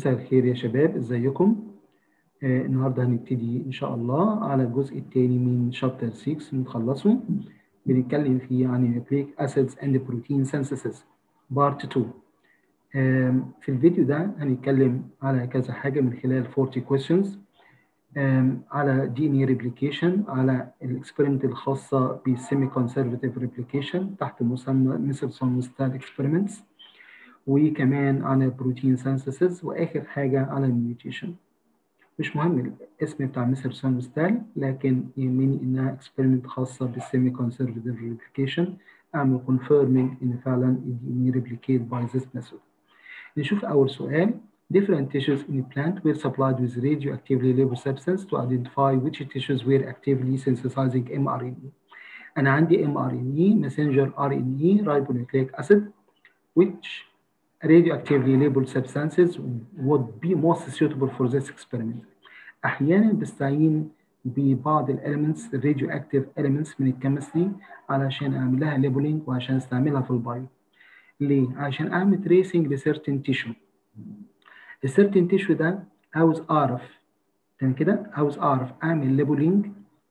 مساء الخير يا شباب ازيكم آه النهارده هنبتدي ان شاء الله على الجزء الثاني من شابتر 6 نخلصه بنتكلم فيه عن nucleic acids and protein synthesis بارت 2 آه في الفيديو ده هنتكلم على كذا حاجه من خلال 40 questions آه على دي ان ريبليكيشن على الاكسبيرمنت الخاصه بالسيمي كونسرفتيف ريبليكيشن تحت مسمى ميسلسون وستال اكسبيرمنتس وكمان على بروتين سينثيسيس واخر حاجه على الميوتيشن مش مهم الاسم بتاع ميسلسون وستال لكن يهمني انها اكسبيرمنت خاصه بالسيمي كونسرفتيف ريبليكيشن اعمل كونفيرمينج ان فعلا الدي ان ريبليكيت باي ذيس ميثود نشوف اول سؤال different tissues in a plant were supplied with radioactively labeled substance to identify which tissues were actively synthesizing mRNA. أنا عندي mRNA messenger RNA ribonucleic acid which radioactively labeled substances would be most suitable for this experiment. أحيانا بستعين ببعض الاليمنتس radioactive elements من الكيمستري علشان أعمل لها labeling وعشان استعملها في البايو. ليه؟ عشان أعمل tracing لcertain tissue. السيرتين تيشو ده عاوز اعرف تمام كده عاوز اعرف اعمل ليبلينج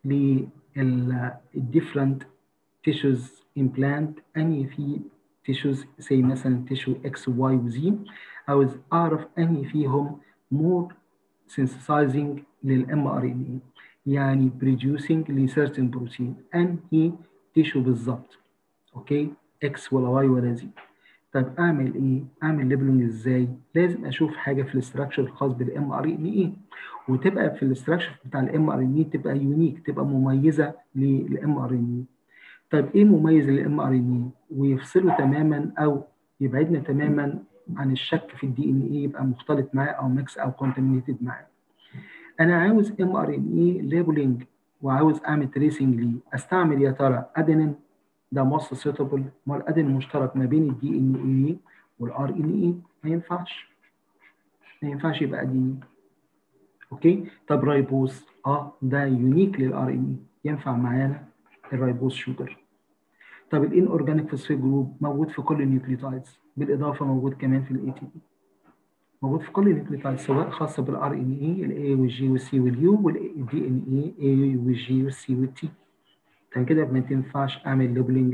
للديفرنت تيشوز امبلانت انهي في تيشوز زي مثلا تيشو اكس واي وزي عاوز اعرف انهي فيهم مور سينثسايزنج للام ار ان اي يعني بروديوسنج لسيرتن بروتين انهي تيشو بالظبط اوكي اكس ولا واي ولا زي طب اعمل ايه؟ اعمل ليبلنج ازاي؟ لازم اشوف حاجه في الاستراكشر الخاص بالام ار ان اي وتبقى في الاستراكشر بتاع الام ار ان اي تبقى يونيك تبقى مميزه للام ار ان اي. طب ايه مميز للام ار ان اي؟ ويفصله تماما او يبعدنا تماما عن الشك في الدي ان اي يبقى مختلط معاه او ميكس او كونتامينيتد معاه. انا عاوز ام ار ان اي ليبلنج وعاوز اعمل تريسنج ليه استعمل يا ترى ادينين ده موست سيتابل ما الادن المشترك ما بين الدي ان اي والار ان اي ما ينفعش ما ينفعش يبقى دي اوكي طب رايبوز اه ده يونيك للار ان اي ينفع معانا الرايبوز شوجر طب الان اورجانيك فوسفيت جروب موجود في كل النيوكليوتايدز بالاضافه موجود كمان في الاي تي بي موجود في كل النيوكليوتايدز سواء خاصه بالار ان اي الاي والجي والسي واليو والدي ان اي اي والجي والسي والتي عشان كده ما تنفعش اعمل ليبلنج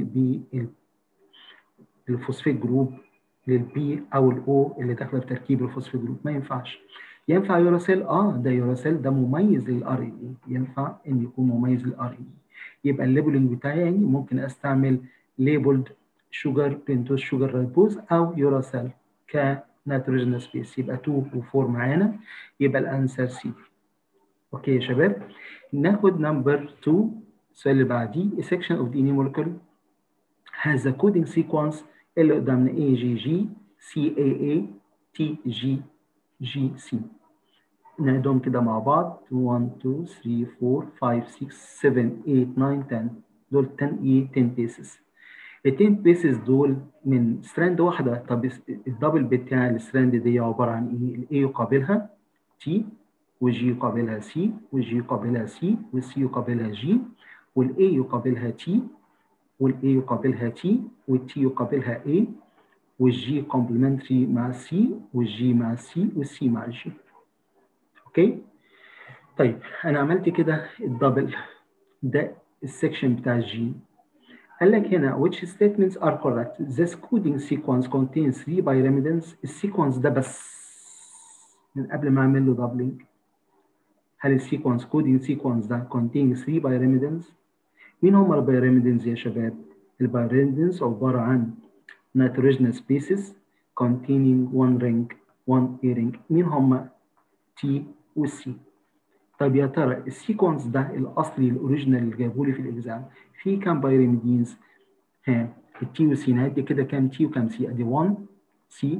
بالفوسفيت جروب للبي او الاو اللي داخله في تركيب الفوسفيت جروب ما ينفعش ينفع يوراسيل اه ده يوراسيل ده مميز للار ان اي ينفع ان يكون مميز للار ان اي يبقى الليبلنج بتاعي يعني ممكن استعمل ليبلد شوجر بنتوز شوجر رايبوز او يوراسيل كنيتروجين سبيس يبقى 2 و4 معانا يبقى الانسر سي اوكي يا شباب ناخد نمبر 2 السؤال اللي بعديه a section of DNA molecule has a coding sequence اللي قدامنا AGG CAA TG GC نعدهم كده مع بعض 1 2 3 4 5 6 7 8 9 10 دول 10 ايه 10 بيسز ال 10 بيسز دول من ستراند واحده طب الدبل بتاع الستراند دي عباره عن ايه؟ الاي يقابلها تي والجي يقابلها سي والجي يقابلها سي والسي يقابلها جي والاي يقابلها تي والاي يقابلها تي والتي يقابلها اي والجي كومبلمنتري مع سي والجي مع سي والسي مع الجي اوكي طيب انا عملت كده الدبل ده السكشن بتاع الجي قال لك هنا which statements are correct this coding sequence contains three pyrimidines السيكونس ده بس من قبل ما اعمل له دبلنج هل السيكونس كودينج سيكونس ده contains 3 pyrimidines مين هم البيراميدينز يا شباب؟ البيراميدينز عبارة عن nitrogenous bases containing one ring one A ring مين هم؟ T و C طب يا ترى السيكونس ده الأصلي الأوريجينال اللي جابوا لي في الإكزام فيه كام بيراميدينز؟ ها التي والسي نعد كده كام تي وكام سي؟ أدي 1 سي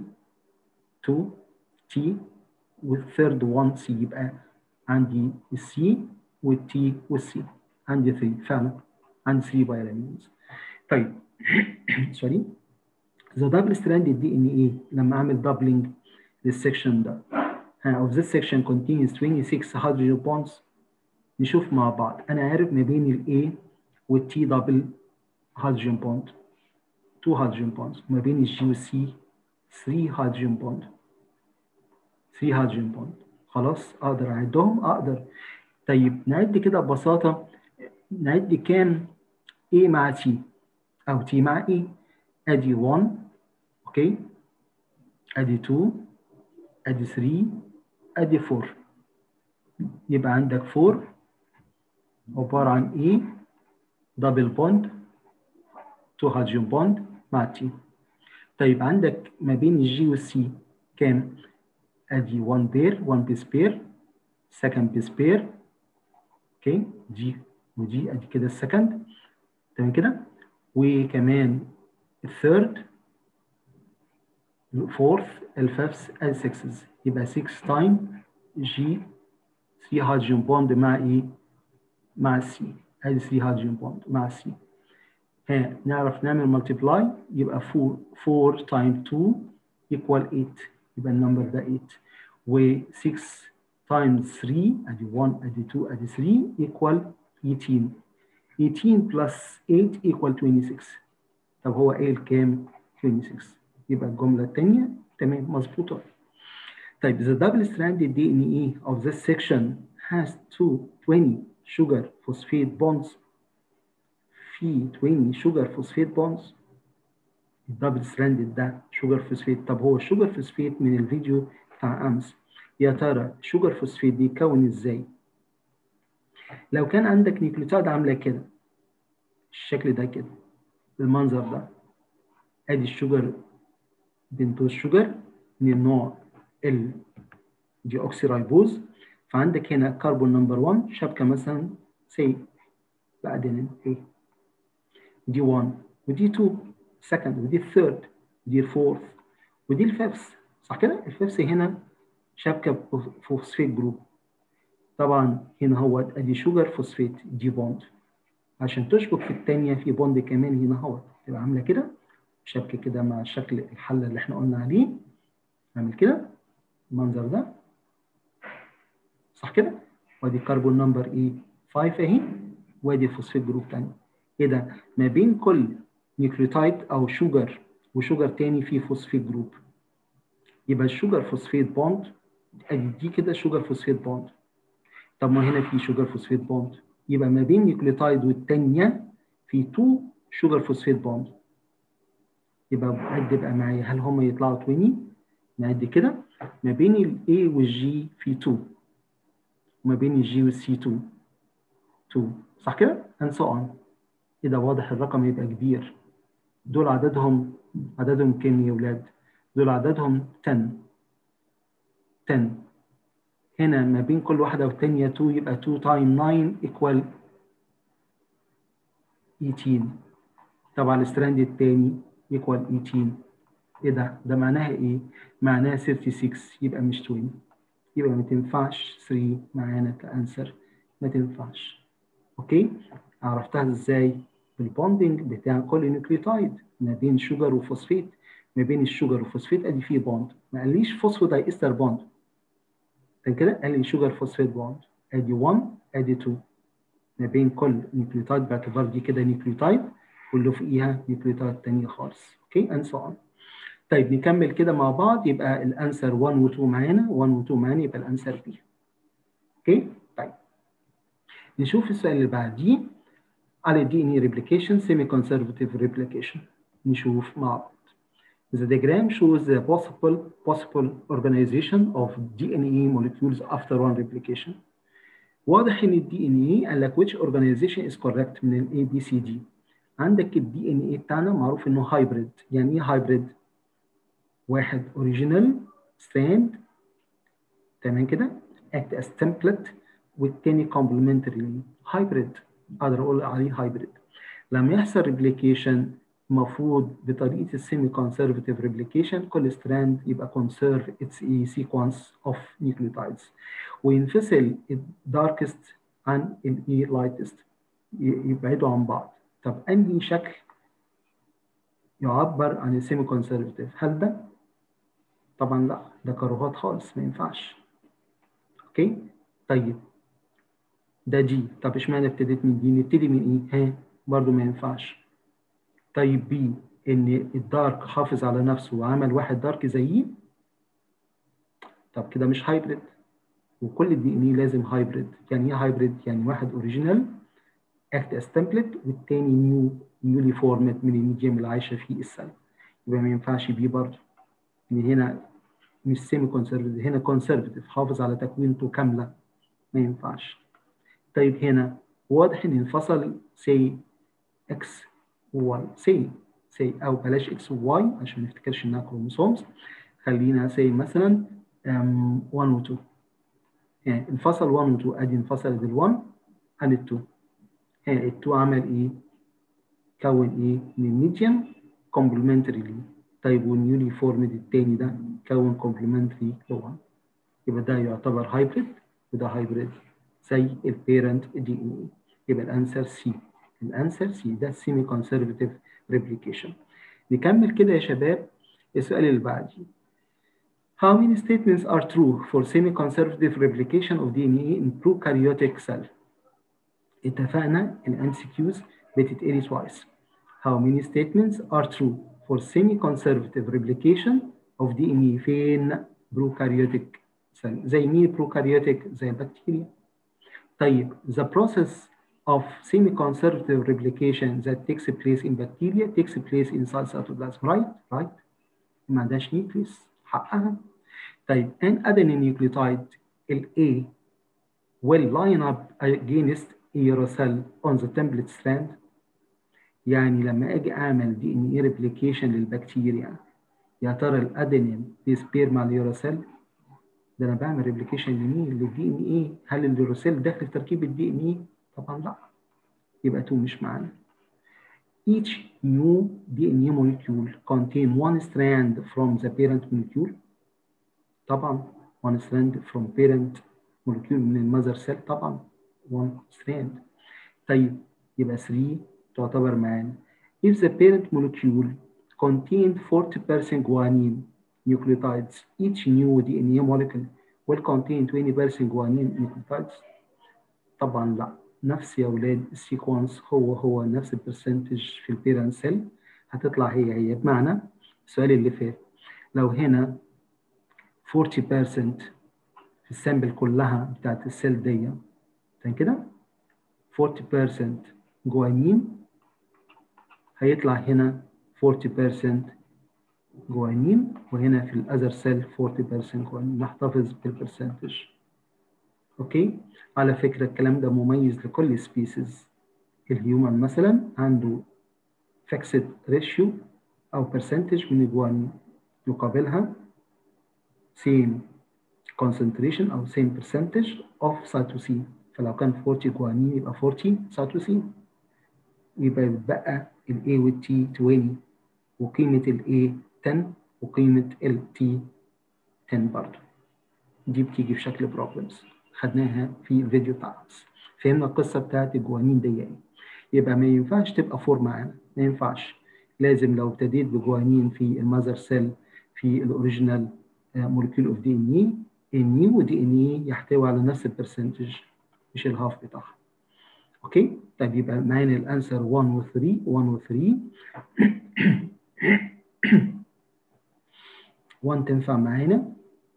2 تي والثيرد 1 سي يبقى عندي السي والتي والسي عندي 3 فعلا عندي 3 بايرامينز طيب سوري ذا دبل ستراندد دي ان ايه لما اعمل دبلنج للسكشن ده of this section contains 26 hydrogen bonds نشوف مع بعض انا عارف ما بين الاي والتي دبل هيدروجين بوند 2 هيدروجين بوندز ما بين الجي والسي 3 هيدروجين بوند 3 هيدروجين بوند خلاص اقدر اعدهم اقدر طيب نعد كده ببساطه نعد كام A مع T او T مع E ادي 1 اوكي ادي 2 ادي 3 ادي 4 يبقى عندك 4 عباره عن E دبل بوند 2 هيدروجين بوند مع تي طيب عندك ما بين الجي والسي كام؟ ادي 1 بير 1 بيس بير سكند بيس بير اوكي دي ودي ادي كده السكند تمام كده وكمان الثيرد الفورث الفيفث السكسز يبقى 6 تايم جي 3 هيدروجين بوند مع ايه؟ مع السي ادي 3 هيدروجين بوند مع السي ها نعرف نعمل ملتبلاي يبقى 4 4 تايم 2 equal 8 يبقى النمبر ده 8 و 6 تايمز 3 ادي 1 ادي 2 ادي 3 equal 18 18 بلس 8 equal 26 طب هو قايل كام؟ 26 يبقى الجملة الثانية تمام مظبوطة طيب the double stranded DNA of this section has two 20 sugar phosphate bonds في 20 شوجر فوسفيت بونز الدبل ستراندد ده شوجر فوسفيت طب هو الشوجر فوسفيت من الفيديو بتاع امس يا ترى الشوجر فوسفيت بيتكون ازاي؟ لو كان عندك نيوكليوتيد عامله كده الشكل ده كده بالمنظر ده ادي الشوجر بنتوز شوجر من النوع ال دي اوكسي رايبوز فعندك هنا كربون نمبر 1 شبكه مثلا سي بعدين ايه دي 1 ودي 2 سكند ودي الثيرد ودي الفورث ودي الفيفث صح كده؟ الفيفث هنا شبكه فوسفيت جروب طبعا هنا هو ادي شوجر فوسفيت دي بوند عشان تشبك في الثانيه في بوند كمان هنا هو تبقى عامله كده شبكه كده مع شكل الحله اللي احنا قلنا عليه اعمل كده المنظر ده صح كده؟ وادي كربون نمبر ايه 5 اهي وادي الفوسفيت جروب ثاني ايه ده؟ ما بين كل نيوكليوتايد او شوجر وشوجر تاني في فوسفيت جروب يبقى الشوجر فوسفيت بوند ادي دي كده شوجر فوسفيت بوند طب ما هنا في شوجر فوسفيت بوند يبقى ما بين نيوكليوتايد والثانيه في 2 شوجر فوسفيت بوند يبقى عد بقى معايا هل هم يطلعوا 20 نعد كده ما بين الاي والجي في 2 وما بين الجي والسي 2 2 صح كده؟ and so on كده واضح الرقم يبقى كبير دول عددهم عددهم كام يا ولاد؟ دول عددهم 10 10 هنا ما بين كل واحدة والتانية 2 يبقى 2 تايم 9 equal 18 طبعا الستراند التاني equal 18 ايه ده؟ ده معناها ايه؟ معناها 36 يبقى مش 20 يبقى ما تنفعش 3 معانا كأنسر ما تنفعش اوكي؟ عرفتها ازاي؟ بالبوندنج بتاع كل نيوكليوتايد ما بين شوجر وفوسفيت ما بين الشوجر والفوسفيت ادي فيه بوند ما قاليش فوسفوداي استر بوند كان كده قال لي شوجر فوسفيت بوند ادي 1 ادي 2 ما بين كل نيوكليوتايد باعتبار دي كده نيوكليوتايد واللي فوقيها نيوكليوتايد ثانيه خالص اوكي اند سو اون طيب نكمل كده مع بعض يبقى الانسر 1 و 2 معانا 1 و 2 معانا يبقى الانسر بي اوكي طيب نشوف السؤال اللي بعديه على دي ان اي ريبليكيشن سيمي كونسرفتيف ريبليكيشن نشوف مع بعض The diagram shows the possible possible organization of DNA molecules after one replication. واضح ان الدي ان اي قال لك which organization is correct من ال A B C D. عندك الدي ان اي بتاعنا معروف انه هايبريد، يعني ايه هايبريد؟ واحد اوريجينال ستراند تمام كده؟ act as template والتاني complementary هايبريد اقدر اقول عليه هايبريد. لما يحصل ريبليكيشن المفروض بطريقه السيمي كونسرفتيف ريبليكيشن كل ستراند يبقى كونسيرف اتس اي سيكونس اوف نيوكليوتايدز وينفصل الداركست عن الاي لايتست يبعدوا عن بعض طب انهي شكل يعبر عن السيمي كونسرفتيف هل ده طبعا لا ده كروهات خالص ما ينفعش اوكي طيب ده جي طب اشمعنى ابتديت من دي نبتدي من ايه ها برضو ما ينفعش طيب بي ان الدارك حافظ على نفسه وعمل واحد دارك زيه طب كده مش هايبريد وكل الدي ان اي لازم هايبريد يعني ايه هايبريد يعني واحد اوريجينال اكت از تمبلت والتاني نيو نيولي فورمت من الميديم اللي عايشه فيه السيل يبقى ما ينفعش بيه برضه ان هنا مش سيمي كونسرفتيف هنا كونسرفتيف حافظ على تكوينته كامله ما ينفعش طيب هنا واضح ان انفصل سي اكس وواي سي سي او بلاش اكس وواي عشان ما نفتكرش انها كروموسومز خلينا سي مثلا 1 و 2 يعني انفصل 1 و 2 ادي انفصلت ال 1 عن ال 2 هنا ال 2 عمل ايه؟ كون ايه؟ من ميديم كومبلمنتري ليه طيب والنيولي فورمد التاني ده كون كومبلمنتري ل 1 يبقى ده يعتبر هايبريد وده هايبريد زي البيرنت دي ان اي يبقى الانسر سي الانسر سي ده سيمي كونسرفتيف ريبليكيشن نكمل كده يا شباب السؤال اللي بعديه How many statements are true for semi-conservative replication of DNA in prokaryotic cell? اتفقنا ال MCQs بتتقري twice. How many statements are true for semi-conservative replication of DNA فين prokaryotic cell؟ زي مين prokaryotic؟ زي البكتيريا. طيب the process of semi-conservative replication that takes place in bacteria takes place in cell cytoplasm, right? Right? ما عندهاش نيوكليس حقها. طيب an adenine nucleotide ال A will line up against a uracil on the template strand يعني لما اجي اعمل دي ان اي ريبليكيشن للبكتيريا يا ترى الادينين بيسبير مع اليوراسيل ده انا بعمل ريبليكيشن لمين للدي ان اي هل اليوراسيل داخل في تركيب الدي ان اي طبعا لا يبقى 2 مش معانا each new DNA molecule contain one strand from the parent molecule طبعا one strand from parent molecule من المذر سيل طبعا one strand طيب يبقى 3 تعتبر معانا if the parent molecule contained 40% guanine nucleotides each new DNA molecule will contain 20% guanine nucleotides طبعا لا نفس يا اولاد السيكونس هو هو نفس البرسنتج في البيرنت سيل هتطلع هي هي بمعنى السؤال اللي فات لو هنا 40% في السامبل كلها بتاعت السيل دي كان كده 40% جوانين هيطلع هنا 40% جوانين وهنا في الاذر سيل 40% جوانين نحتفظ بالبرسنتج اوكي على فكره الكلام ده مميز لكل سبيسيز الهيومن مثلا عنده فيكسد ريشيو او برسنتج من الجوانين يقابلها same concentration او same percentage of cytosine فلو كان 40 جوانين يبقى 40 cytosine يبقى يتبقى ال A وال T 20 وقيمة ال A 10 وقيمة ال T 10 برضه دي بتيجي في شكل بروبلمز خدناها في فيديو تايمز فهمنا القصة بتاعت الجوانين دي ايه يبقى ما ينفعش تبقى فور معانا ما ينفعش لازم لو ابتديت بجوانين في المذر سيل في الاوريجينال مولكيول اوف دي ان اي النيو دي ان اي يحتوي على نفس البرسنتج مش الهاف بتاعها اوكي طيب يبقى معانا الانسر 1 و 3 1 و 3 1 تنفع معانا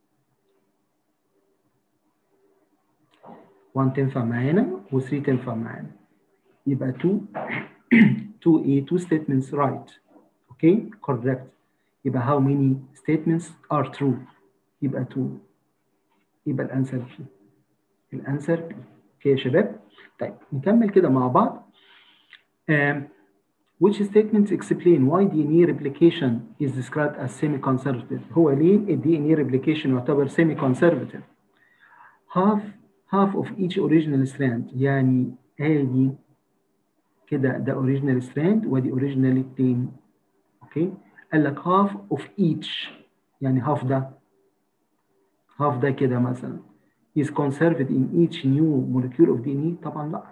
1 تنفع معانا و 3 تنفع معانا يبقى 2 2 ايه 2 statements right اوكي correct يبقى how many statements are true يبقى 2 يبقى الانسر بي الانسر بي اوكي يا شباب طيب نكمل كده مع بعض um, which statements explain why DNA replication is described as semi-conservative هو ليه ال DNA replication يعتبر semi-conservative half half of each original strand يعني ادي كده ده original strand ودي original التاني اوكي قال لك half of each يعني half ده half ده كده مثلا is conserved in each new molecule of DNA طبعا لا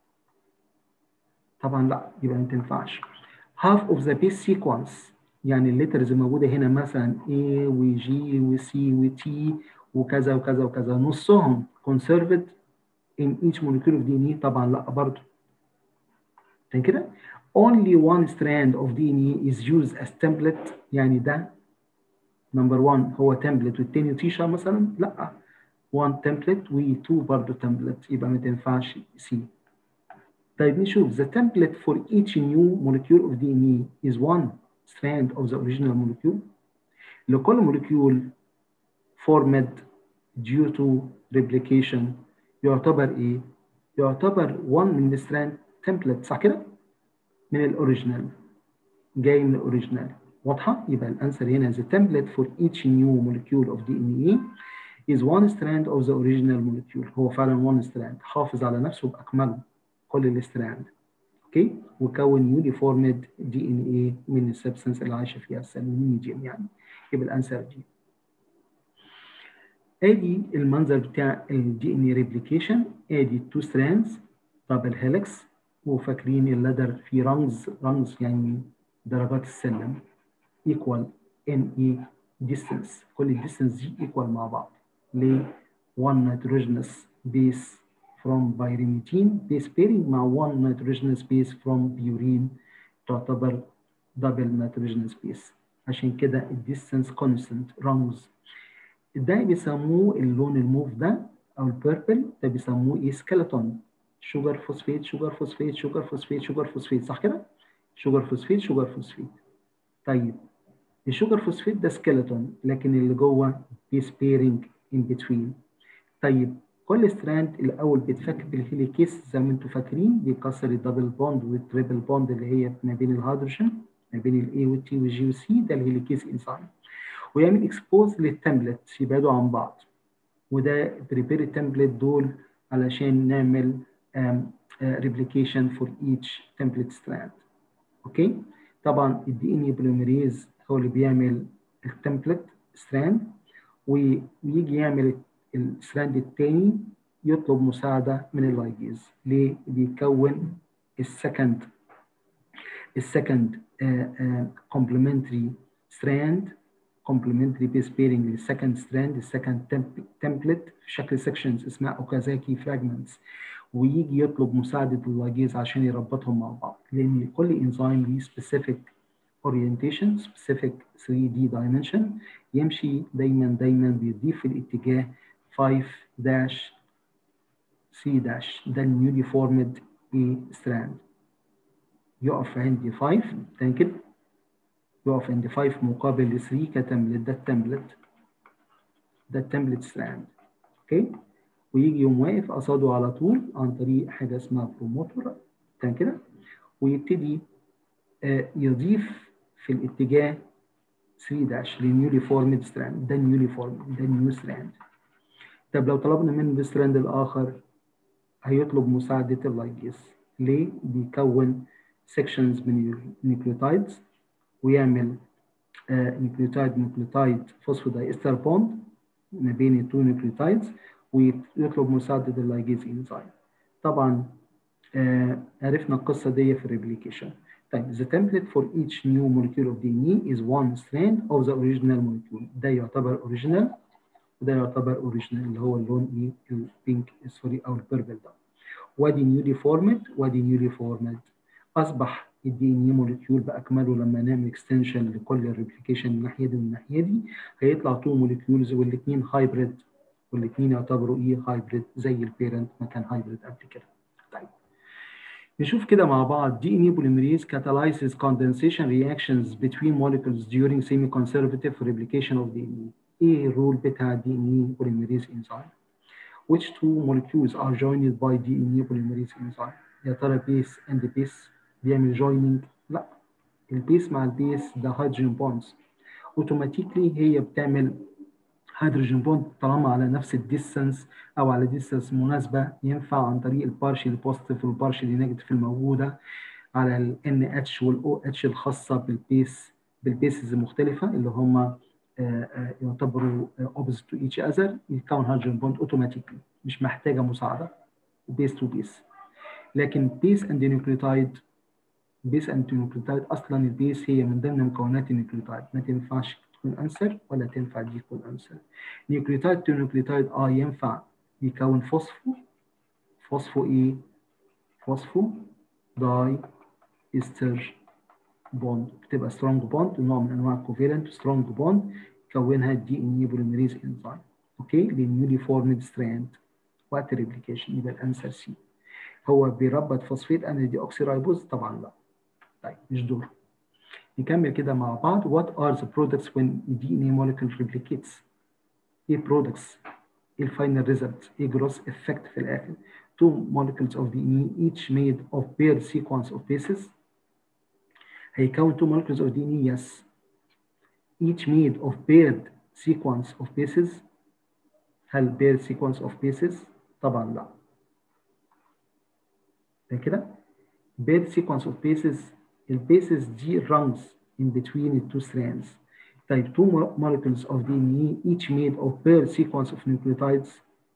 طبعا لا يبقى ما تنفعش half of the base sequence يعني الليترز الموجوده هنا مثلا A و G و C و T وكذا وكذا وكذا نصهم conserved in each molecule of DNA طبعا لا برضه عشان كده only one strand of DNA is used as template يعني ده نمبر 1 هو تمبلت والتاني تيشا مثلا لا 1 تمبلت و2 برضه تمبلت يبقى ما تنفعش سي طيب نشوف the template for each new molecule of DNA is one strand of the original molecule لكل molecule formed due to replication يعتبر ايه؟ يعتبر one من الستراند template صح كده؟ من الاوريجينال جاي من الاوريجينال واضحه؟ يبقى الانسر هنا the template for each new molecule of DNA is one strand of the original molecule هو فعلا one strand حافظ على نفسه باكمله كل الستراند اوكي وكون يونيفورمد دي ان ايه من السبستنس اللي عايشه فيها السيل ميديوم يعني يبقى الانسر دي ادي المنظر بتاع الدي ان اي ريبليكيشن ادي تو ستراندز دبل هيلكس وفاكرين اللدر في رمز رمز يعني درجات السلم ايكوال ان اي ديستنس كل الديستنس دي ايكوال مع بعض ليه 1 نيتروجينس بيس from pyrimidine base pairing مع one nitrogenous base from purine تعتبر double nitrogenous base عشان كده الديستنس constant رمز ده بيسموه اللون الموف ده او البيربل ده بيسموه ايه سكيلتون شوجر فوسفيت شوجر فوسفيت شوجر فوسفيت شوجر فوسفيت صح كده؟ شوجر فوسفيت شوجر فوسفيت طيب الشوجر فوسفيت ده سكيلتون لكن اللي جوه بيس بيرنج ان بتوين طيب كل ستراند الاول بيتفك بالهيليكيس زي ما انتم فاكرين بيكسر الدبل بوند والتريبل بوند اللي هي ما بين الهيدروجين ما بين الاي والتي والجي والسي ده الهيليكيس انزيم ويعمل اكسبوز للتمبلت يبعدوا عن بعض وده بريبير التمبلت دول علشان نعمل ريبليكيشن فور ايتش تمبلت ستراند اوكي طبعا الدي ان اي بوليميريز هو اللي بيعمل التمبلت ستراند ويجي يعمل الستراند الثاني يطلب مساعدة من اللايجيز ليه؟ بيكون السكند السكند complementary strand complementary base pairing للسكند strand السكند template في شكل sections اسمها اوكازاكي fragments ويجي يطلب مساعدة اللايجيز عشان يربطهم مع بعض لأن كل انزيم ليه specific orientation specific 3D dimension يمشي دايما دايما بيضيف في الاتجاه 5 داش سي داش ده النيولي فورمد اي ستراند يقف عندي 5 تاني كده يقف عندي 5 مقابل 3 كتمبلت ده التمبلت ده التمبلت ستراند اوكي ويجي يوم واقف قصاده على طول عن طريق حاجه اسمها بروموتور تاني كده ويبتدي آه يضيف في الاتجاه 3 داش لنيولي فورمد ستراند ده نيولي فورمد ده نيو ستراند طب لو طلبنا من الستراند الاخر هيطلب مساعده اللايجيز ليه بيكون سيكشنز من النيوكليوتايدز ويعمل نيوكليوتايد نيوكليوتايد فوسفودايستر بوند ما بين التو نيوكليوتايدز ويطلب مساعده اللايجيز انزيم طبعا آه عرفنا القصه دي في الريبليكيشن طيب the template for each new molecule of DNA is one strand of the original molecule ده يعتبر original وده يعتبر اوريجينال اللي هو اللون ايه البينك سوري او البيربل ده وادي نيولي فورمد وادي نيولي فورمد اصبح الدي ان اي موليكيول باكمله لما نعمل اكستنشن لكل الريبليكيشن من الناحيه دي ومن الناحيه دي هيطلع تو موليكيولز والاثنين هايبريد والاثنين يعتبروا ايه هايبريد زي البيرنت ما كان هايبريد قبل كده طيب نشوف كده مع بعض دي ان اي polymerase catalyzes condensation reactions between molecules during semi-conservative replication of DNA ايه الرول بتاع دي ان اي polymerase enzyme which two molecules are joined by DNA polymerase enzyme يا ترى بيس اند بيس بيعمل joining لا البيس مع البيس ده هيدروجين بوندز اوتوماتيكلي هي بتعمل هيدروجين بوند طالما على نفس الديستانس او على ديستانس مناسبه ينفع عن طريق البارشل بوزيتيف والبارشل نيجاتيف الموجوده على ال NH وال OH الخاصه بالبيس بالبيسز المختلفه اللي هم يعتبروا opposite to each other يتكون هيدروجين بوند اوتوماتيكلي مش محتاجه مساعده بيس تو بيس لكن بيس اند نيوكليوتايد بيس اند نيوكليوتايد اصلا البيس هي من ضمن مكونات النيوكليوتايد ما تنفعش تكون انسر ولا تنفع دي تكون انسر نيوكليوتايد تو نيوكليوتايد اه ينفع يكون فوسفو فوسفو ايه فوسفو داي استر بوند بتبقى سترونج بوند نوع من انواع الكوفيلنت سترونج بوند كونها الدي ان اي بوليميريز انزيم اوكي للنيولي فورمد ستراند وقت الريبليكيشن يبقى الانسر سي هو بيربط فوسفيت ان دي اوكسي رايبوز طبعا لا طيب مش دور نكمل كده مع بعض what are the products when DNA molecule replicates ايه products ايه الفاينل ريزلت ايه جروس افكت في الاخر two molecules of DNA each made of paired sequence of bases هيكون two molecules of DNA yes each made of paired sequence of bases هل paired sequence of bases طبعا لا ده كده paired sequence of bases البيسز دي runs in between the two strands طيب two molecules of DNA each made of paired sequence of nucleotides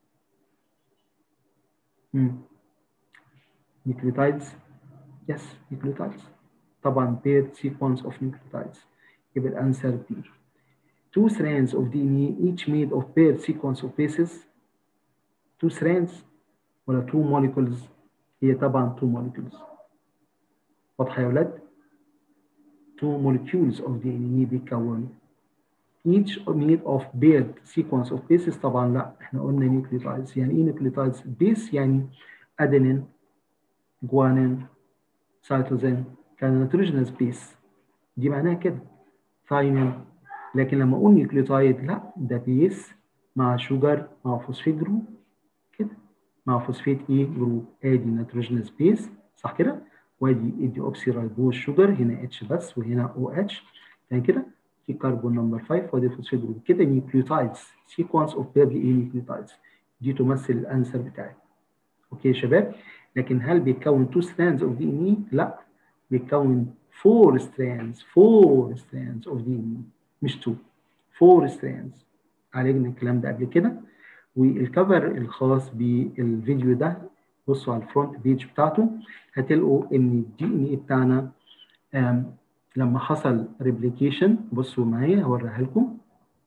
hmm. nucleotides yes nucleotides طبعا paired sequence of nucleotides يبقى الانسر B two strands of DNA each made of paired sequence of bases two strands ولا two molecules هي طبعا two molecules واضحة يا ولاد؟ two molecules of DNA بيتكونوا each made of paired sequence of bases طبعا لا احنا قلنا nucleotides يعني ايه nucleotides؟ base يعني adenine guanine cytosine كان nitrogenous base دي معناها كده thymine لكن لما اقول نيوكليوتايد لا ده بيس مع شوجر مع فوسفيت جروب كده مع فوسفيت ايه جروب ادي نيتروجينوس بيس صح كده وادي ادي اوكسي رايبوز شوجر هنا اتش بس وهنا او اتش يعني كده في كربون نمبر 5 وادي فوسفيت جروب كده نيوكليوتايدز سيكونس اوف بيرلي ايه نيوكليوتايدز دي تمثل الانسر بتاعي اوكي يا شباب لكن هل بيتكون 2 strands اوف دي ان اي لا بيتكون 4 strands 4 strands اوف دي ان اي مش 2 4 strands عالجنا الكلام ده قبل كده والكفر الخاص بالفيديو ده بصوا على الفرونت بيج بتاعته هتلقوا ان الدي ان اي بتاعنا لما حصل ريبليكيشن بصوا معايا هوريها لكم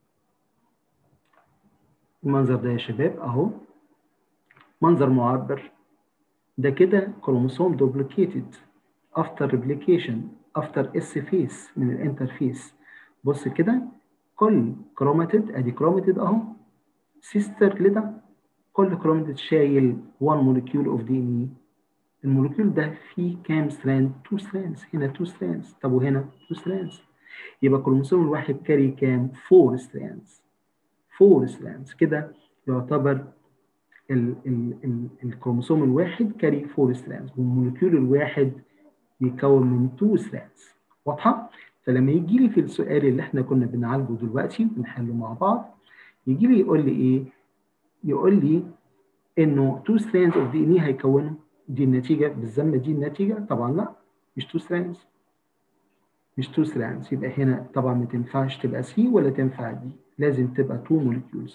المنظر ده يا شباب اهو منظر معبر ده كده كروموسوم دوبليكيتد افتر ريبليكيشن افتر اس فيس من الانترفيس بص كده كل كروماتيد ادي كروماتيد اهو سيستر لده كل كروماتيد شايل 1 مولكيول اوف دي ان اي المولكيول ده فيه كام ستراند 2 ستراندز هنا 2 ستراندز طب وهنا 2 ستراندز يبقى الكروموسوم الواحد كاري كام 4 ستراندز 4 ستراندز كده يعتبر ال ال ال الكروموسوم الواحد كاري 4 ستراندز والمولكيول الواحد بيتكون من 2 ستراندز واضحه فلما يجي لي في السؤال اللي احنا كنا بنعالجه دلوقتي بنحله مع بعض يجي لي يقول لي ايه؟ يقول لي انه 2 strands of DNA هيكونوا دي النتيجه بالذمه دي النتيجه طبعا لا مش 2 strands مش 2 strands يبقى هنا طبعا ما تنفعش تبقى سي ولا تنفع دي لازم تبقى 2 molecules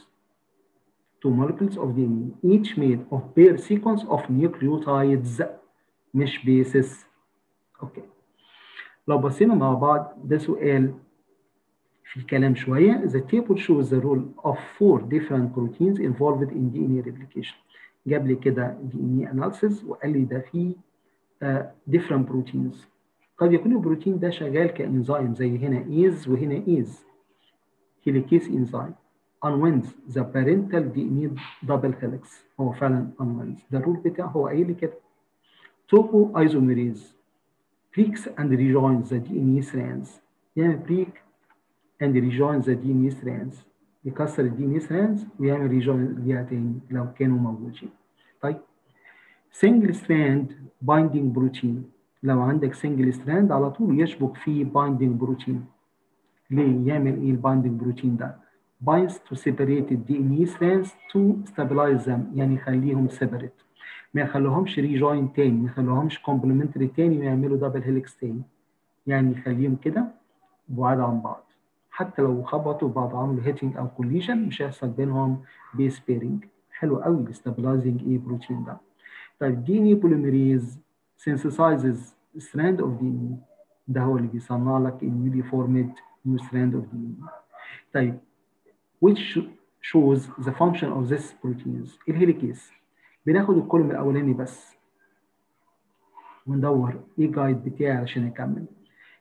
2 molecules of DNA each made of pair sequence of nucleotides مش bases اوكي لو بصينا مع بعض ده سؤال في كلام شويه the table shows the role of four different proteins involved in DNA replication جاب لي كده DNA analysis وقال لي ده في uh, different proteins قد يكون البروتين ده شغال كانزيم زي هنا ايز وهنا ايز هيليكيز انزيم unwinds the parental DNA double helix هو فعلا unwinds ده الرول بتاعه هو قايل لي كده توبو ايزوميريز breaks and rejoins the DNA strands يعمل break and rejoins the DNA strands يكسر ال DNA strands ويعمل rejoin ليها تاني لو كانوا موجودين طيب single strand binding protein لو عندك single strand على طول يشبك فيه binding protein ليه يعمل ايه البايندنج بروتين ده binds to separate the DNA strands to stabilize them يعني يخليهم separate ما يخلوهمش ريجوين تاني ما يخلوهمش كومبلمنتري تاني ويعملوا دبل هيليكس تاني يعني يخليهم كده بعاد عن بعض حتى لو خبطوا بعض عملوا هيتنج او كوليجن مش هيحصل بينهم بيس بيرنج حلو قوي الاستابلايزنج ايه بروتين ده طيب دي ان اي بوليميريز synthesizes strand of DNA ده هو اللي بيصنع لك newly formed new strand of DNA طيب which shows the function of this proteins الهيليكيز بناخد الكولوم الاولاني بس وندور ايه جايد بتاعي عشان اكمل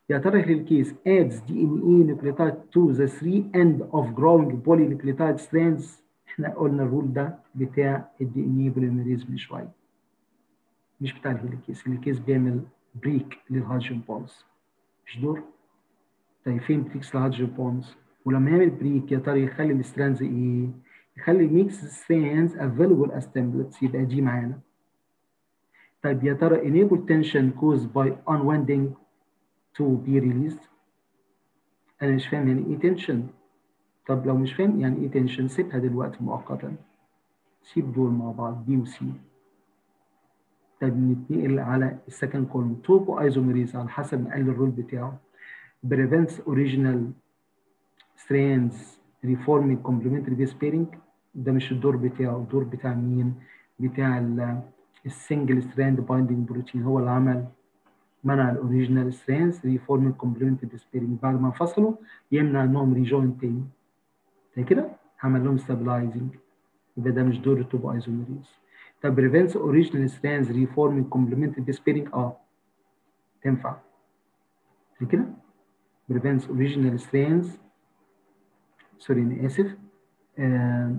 يا ترى الكيس adds DNA nucleotide to the three end of growing polynucleotide strands احنا قلنا الرول ده بتاع الدي ان اي بوليميريز من شويه مش بتاع الهيليكيس الهيليكيس بيعمل بريك للهيدروجين بونز مش دور طيب فين بريكس الهيدروجين بونز ولما يعمل بريك يا ترى يخلي السترانز ايه يخلي ميكس سترانز افيلبل as templates يبقى دي معانا طيب يا ترى enable tension caused by unwinding to be released انا مش فاهم يعني ايه tension طب لو مش فاهم يعني ايه tension سيبها دلوقتي مؤقتا سيب دول مع بعض بي وسي طيب نتنقل على السكند كولوم توبو ايزوميريز على حسب ما قال الرول بتاعه prevents original strands reforming complementary base pairing ده مش الدور بتاعه الدور بتاع مين بتاع السنجل ستراند بايندينج بروتين هو اللي عمل منع الاوريجينال ستراندز ريفورمينج كومبلمنتري بيس بيرنج بعد ما انفصلوا يمنع انهم ريجوين تاني زي كده عمل لهم ستابلايزنج يبقى ده مش دور التوبو ايزوميريز طب بريفنتس اوريجينال ستراندز ريفورمينج كومبلمنتري بيس بيرنج اه تنفع زي كده بريفنتس اوريجينال ستراندز سوري انا اسف آه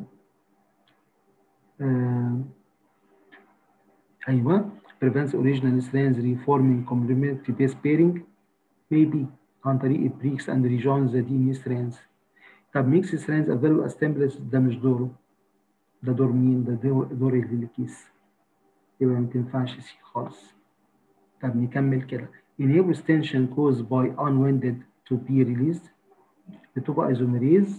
آه ايوه prevents original strands reforming complementary base pairing maybe عن طريق breaks and rejoins the DNA strands طب mix strands available as templates ده مش دوره ده دور مين؟ ده دور, دور الهيليكيس يبقى ما تنفعش سي خالص طب نكمل كده enables tension caused by unwinded to be released بتبقى ايزوميريز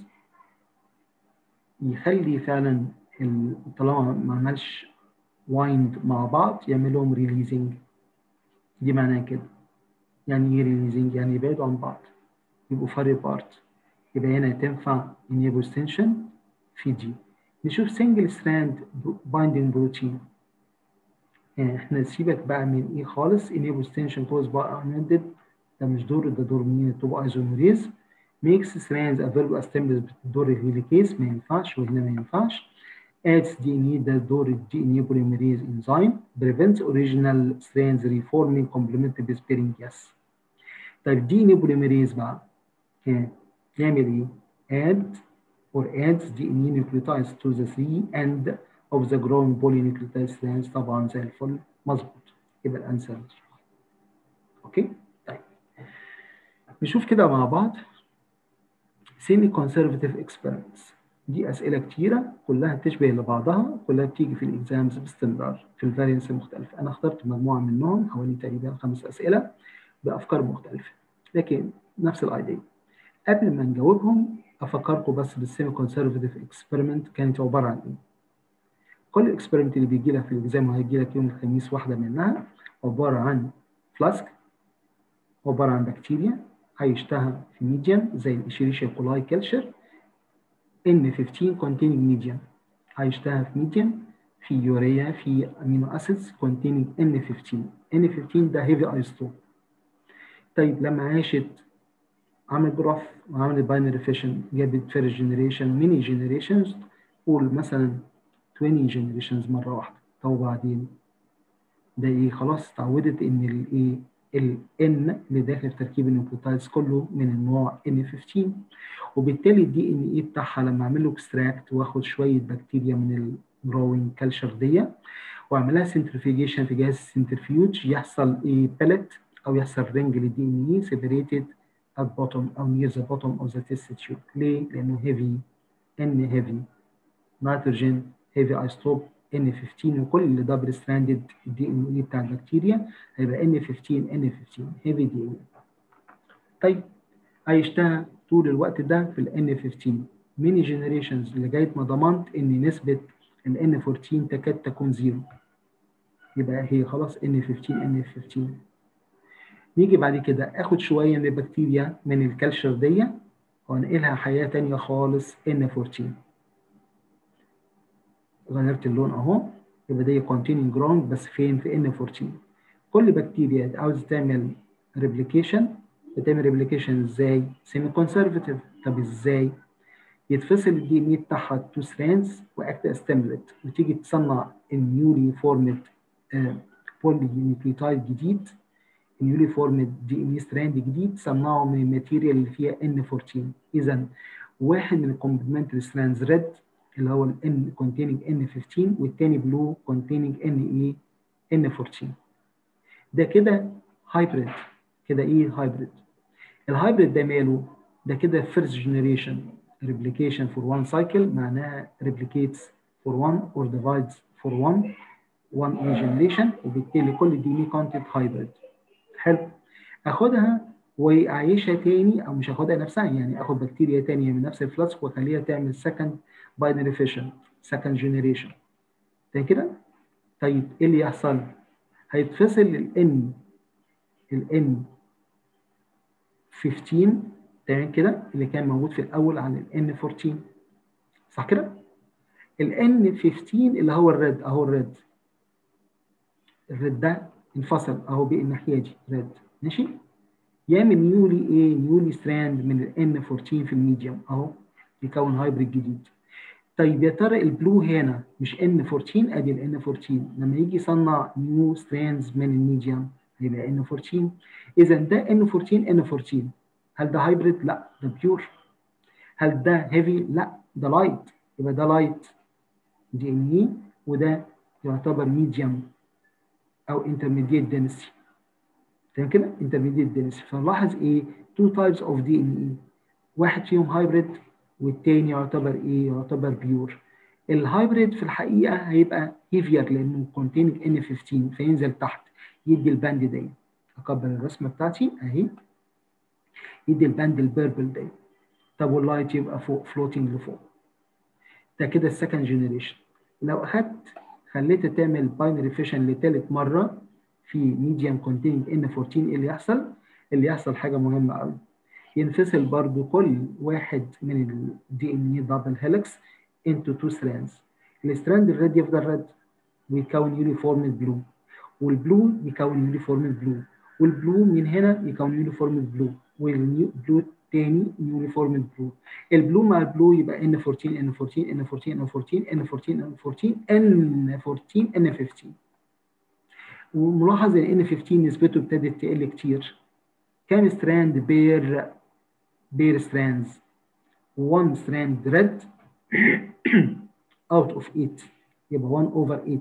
يخلي فعلا طالما ما عملش وايند مع بعض يعمل لهم ريليزنج دي معناها كده يعني ايه ريليزنج يعني يبعدوا عن بعض يبقوا فار بارت يبقى هنا تنفع enable extension في دي نشوف سنجل ستراند بايندينج بروتين يعني احنا سيبك بقى من ايه خالص enable extension caused by unwinded ده مش دور ده دور مين التوبو ايزوميريز makes strands available as templates دور الهيليكيز ما ينفعش وهنا ما ينفعش adds DNA ده دور ال DNA polymerase enzyme prevents original strands reforming complementary base pairing yes طيب DNA polymerase بقى يعمل ايه؟ add or adds DNA nucleotides to the three end of the growing polynucleotide strands طبعا زي الفل مظبوط يبقى الانسر اوكي طيب نشوف كده مع بعض semi conservative experiments دي اسئله كتيره كلها تشبه لبعضها كلها بتيجي في الاكزامز باستمرار في الفارينس المختلفه انا اخترت مجموعه منهم حوالي تقريبا خمس اسئله بافكار مختلفه لكن نفس الايديا قبل ما نجاوبهم افكركم بس بالسيمي كونسرفتيف اكسبيرمنت كانت عباره عن ايه كل الاكسبيرمنت اللي بيجي لك في الاكزام وهيجي لك يوم الخميس واحده منها عباره عن فلاسك عباره عن بكتيريا عايشتها في ميديم زي الاشيريشيا كولاي كلشر N15 containing medium عايشتها في ميديم في يوريا في امينو اسيدز containing N15 N15 ده هيفي ايزوتوب طيب لما عاشت عملت جراف وعملت باينري فيشن جابت فيرست جنريشن ميني جنريشنز قول مثلا 20 جنريشنز مره واحده طب وبعدين ده ايه خلاص اتعودت ان الايه ال N اللي داخل في تركيب النيوكليوتايدز كله من النوع N15 وبالتالي الدي ان اي بتاعها لما اعمل له اكستراكت واخد شويه بكتيريا من الجروينج كلشر دي واعملها سنترفيجيشن في جهاز السنترفيوج يحصل ايه بلت او يحصل رينج للدي ان اي سيبريتد at bottom او near the bottom of the test tube ليه؟ لانه heavy N heavy نيتروجين heavy isotope N15 وكل اللي دبل ستراندد الدي ان اي بتاع البكتيريا هيبقى N15 N15 heavy دي ان طيب عيشتها طول الوقت ده في ال N15 ميني جنريشنز لغايه ما ضمنت ان نسبه ال N14 تكاد تكون زيرو يبقى هي خلاص N15 N15 نيجي بعد كده اخد شويه من البكتيريا من الكالشر دي وانقلها حياه تانية خالص N14 غيرت اللون اهو يبقى دي containing ground بس فين في N14 كل بكتيريا عاوز تعمل ريبليكيشن بتعمل ريبليكيشن ازاي؟ سيمي كونسرفتيف طب ازاي؟ يتفصل الدي ان اي بتاعها تو ستراندز واكت استملت وتيجي تصنع النيولي فورمد بولي نيوكليوتايد جديد نيولي فورمد دي ان ستراند جديد صنعه من الماتيريال اللي فيها ان 14 اذا واحد من الكومبلمنتري ستراندز ريد اللي هو الان containing ان 15 والتاني بلو containing ان ايه ان 14 ده كده هايبريد كده ايه هايبريد الهايبريد ده ماله ده كده first generation replication for one cycle معناها replicates for one or divides for one one a generation وبالتالي كل دي ان كونتنت هايبريد حلو اخدها واعيشها تاني او مش هاخدها نفسها يعني اخد بكتيريا تانية من نفس الفلاسك واخليها تعمل سكند باينري فيشن سكند جنريشن ده كده طيب ايه اللي يحصل هيتفصل الان الان 15 تمام كده اللي كان موجود في الاول عن الان 14 صح كده الان 15 اللي هو الريد اهو الريد الريد ده انفصل اهو بقى الناحيه دي ريد ماشي يعمل نيولي ايه نيولي ستراند من الان 14 في الميديوم اهو يكون هايبريد جديد طيب يا ترى البلو هنا مش ان 14 ادي الان 14 لما يجي يصنع نيو ستراندز من الميديوم هيبقى ان 14 اذا ده ان 14 ان 14 هل ده هايبريد؟ لا ده بيور هل ده هيفي؟ لا ده لايت يبقى ده لايت دي ان اي وده يعتبر ميديوم او انترميديت دنسي تمام كده انترميديت دنسي فنلاحظ ايه تو تايبس اوف دي ان اي واحد فيهم هايبريد والتاني يعتبر ايه يعتبر بيور الهايبريد في الحقيقه هيبقى هيفير لانه containing ان 15 فينزل تحت يدي الباند دي اكبر الرسمه بتاعتي اهي يدي الباند البيربل دي طب واللايت يبقى فوق فلوتنج لفوق ده كده السكند جنريشن لو اخدت خليتها تعمل باينري فيشن لثالث مره في ميديم containing ان 14 ايه اللي يحصل؟ اللي يحصل حاجه مهمه قوي ينفصل برضو كل واحد من الدي ان اي دبل هيلكس into two strands الستراند الريد يفضل ريد ويكون يونيفورم بلو والبلو يكون يونيفورم بلو والبلو من هنا يكون يونيفورم بلو والبلو تاني يونيفورم بلو البلو مع البلو يبقى ان 14 ان 14 ان 14 ان 14 ان 14 ان 14 ان 14 ان 15 وملاحظ ان ان 15 نسبته ابتدت تقل كتير كام ستراند بير بير ستراندز 1 ستراند ريد out of 8 يبقى 1 over 8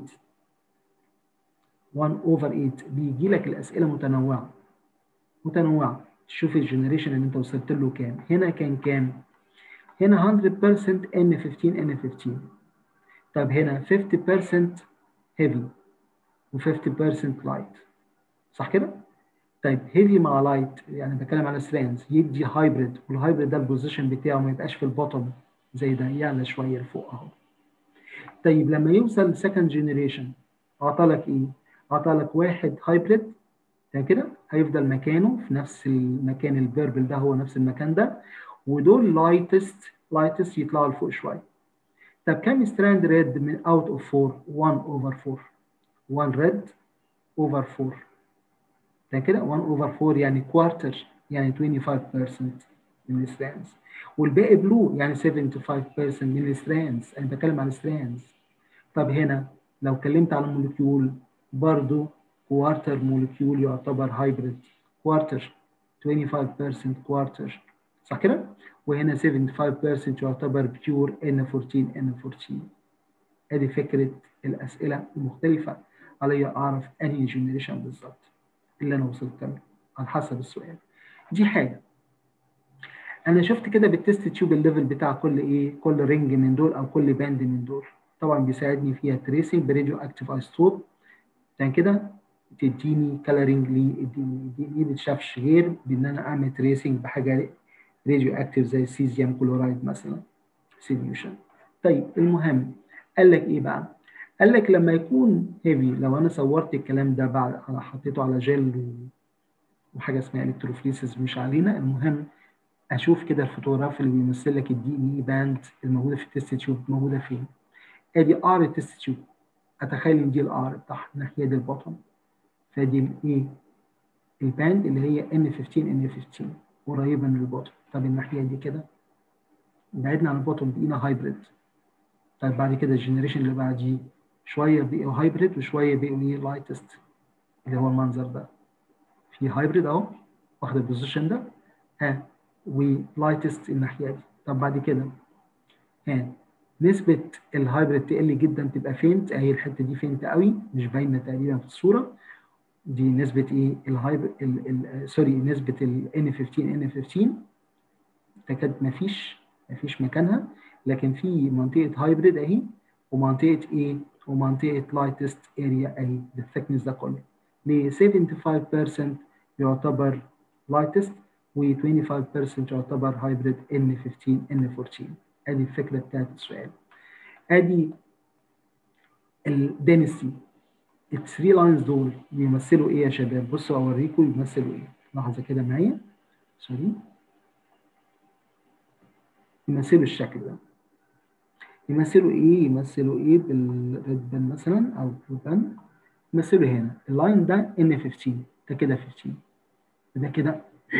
1 over 8 بيجي لك الاسئله متنوعه متنوعه تشوف الجنريشن اللي انت وصلت له كام هنا كان كام هنا 100% n 15 n 15 طب هنا 50% heavy و 50% light صح كده طيب هيفي مع لايت يعني بتكلم على سترينز يدي هايبريد والهايبريد ده البوزيشن بتاعه ما يبقاش في البوتوم زي ده يعلى شويه لفوق اهو طيب لما يوصل سكند جنريشن اعطالك ايه؟ اعطالك واحد هايبريد ده كده هيفضل مكانه في نفس المكان الفيربل ده هو نفس المكان ده ودول لايتست لايتست يطلعوا لفوق شويه طب كام ستراند ريد من اوت اوف 4 1 اوفر 4 1 ريد اوفر 4 ده كده 1 اوفر 4 يعني كوارتر يعني 25% من الستراندز والباقي بلو يعني 75% من الستراندز انا بتكلم عن الستراندز طب هنا لو اتكلمت على الموليكيول برضو كوارتر موليكيول يعتبر هايبريد كوارتر 25% كوارتر صح كده وهنا 75% يعتبر بيور ان 14 ان 14 ادي فكره الاسئله المختلفه عليا اعرف انهي جنريشن بالظبط اللي انا وصلت له على حسب السؤال دي حاجه انا شفت كده بالتست تشوب الليفل بتاع كل ايه كل رينج من دول او كل باند من دول طبعا بيساعدني فيها تريسنج براديو اكتيف ايسوتوب عشان كده تديني كالرنج لي دي بتشافش غير بان انا اعمل تريسنج بحاجه راديو اكتيف زي السيزيوم كلورايد مثلا سوليوشن طيب المهم قال لك ايه بقى قال لك لما يكون هيفي لو انا صورت الكلام ده بعد حطيته على جل وحاجه اسمها الكتروفليسيس مش علينا المهم اشوف كده الفوتوغراف اللي بيمثل لك الدي ان اي باند الموجوده في التست تيوب موجوده فين ادي ار التست تيوب اتخيل ان دي الار بتاعها الناحيه دي البطن فدي ايه الباند اللي هي ان 15 ان 15 قريبه من البطن طب الناحيه دي كده بعدنا عن البطن بقينا هايبريد طيب بعد كده الجنريشن اللي بعديه شويه بقوا هايبريد وشويه بقوا ايه لايتست اللي هو المنظر ده في هايبريد اهو واخد البوزيشن ده ها ولايتست الناحيه دي طب بعد كده ها نسبة الهايبريد تقل جدا تبقى فينت اهي الحتة دي فينت قوي مش باينة تقريبا في الصورة دي نسبة ايه الهايبر سوري نسبة ال N15 N15 تكاد مفيش مفيش مكانها لكن في منطقة هايبريد اهي ومنطقة ايه ومنطقة لايتست اريا اهي الثيكنس ده كله ل 75% يعتبر لايتست و 25% يعتبر هايبريد N15 N14 ادي الفكره بتاعت السؤال ادي الدينستي الثري لاينز دول بيمثلوا ايه يا شباب بصوا اوريكم بيمثلوا ايه لحظه كده معايا سوري يمثلوا الشكل ده يمثلوا ايه يمثلوا ايه بالريد بن مثلا او بلو بن يمثلوا هنا اللاين ده ان 15 ده كده 15 ده كده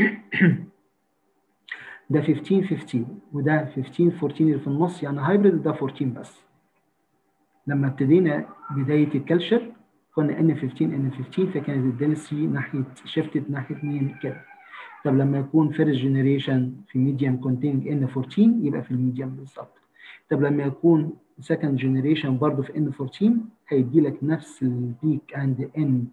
ده 15 15 وده 15 14 اللي في النص يعني هايبريد ده 14 بس لما ابتدينا بدايه الكالشر كنا ان 15 ان 15 فكانت الدنسي ناحيه شفتت ناحيه مين كده طب لما يكون فيرست جنريشن في ميديم كونتينج ان 14 يبقى في الميديم بالظبط طب لما يكون سكند جنريشن برضه في ان 14 هيدي لك نفس البيك عند ان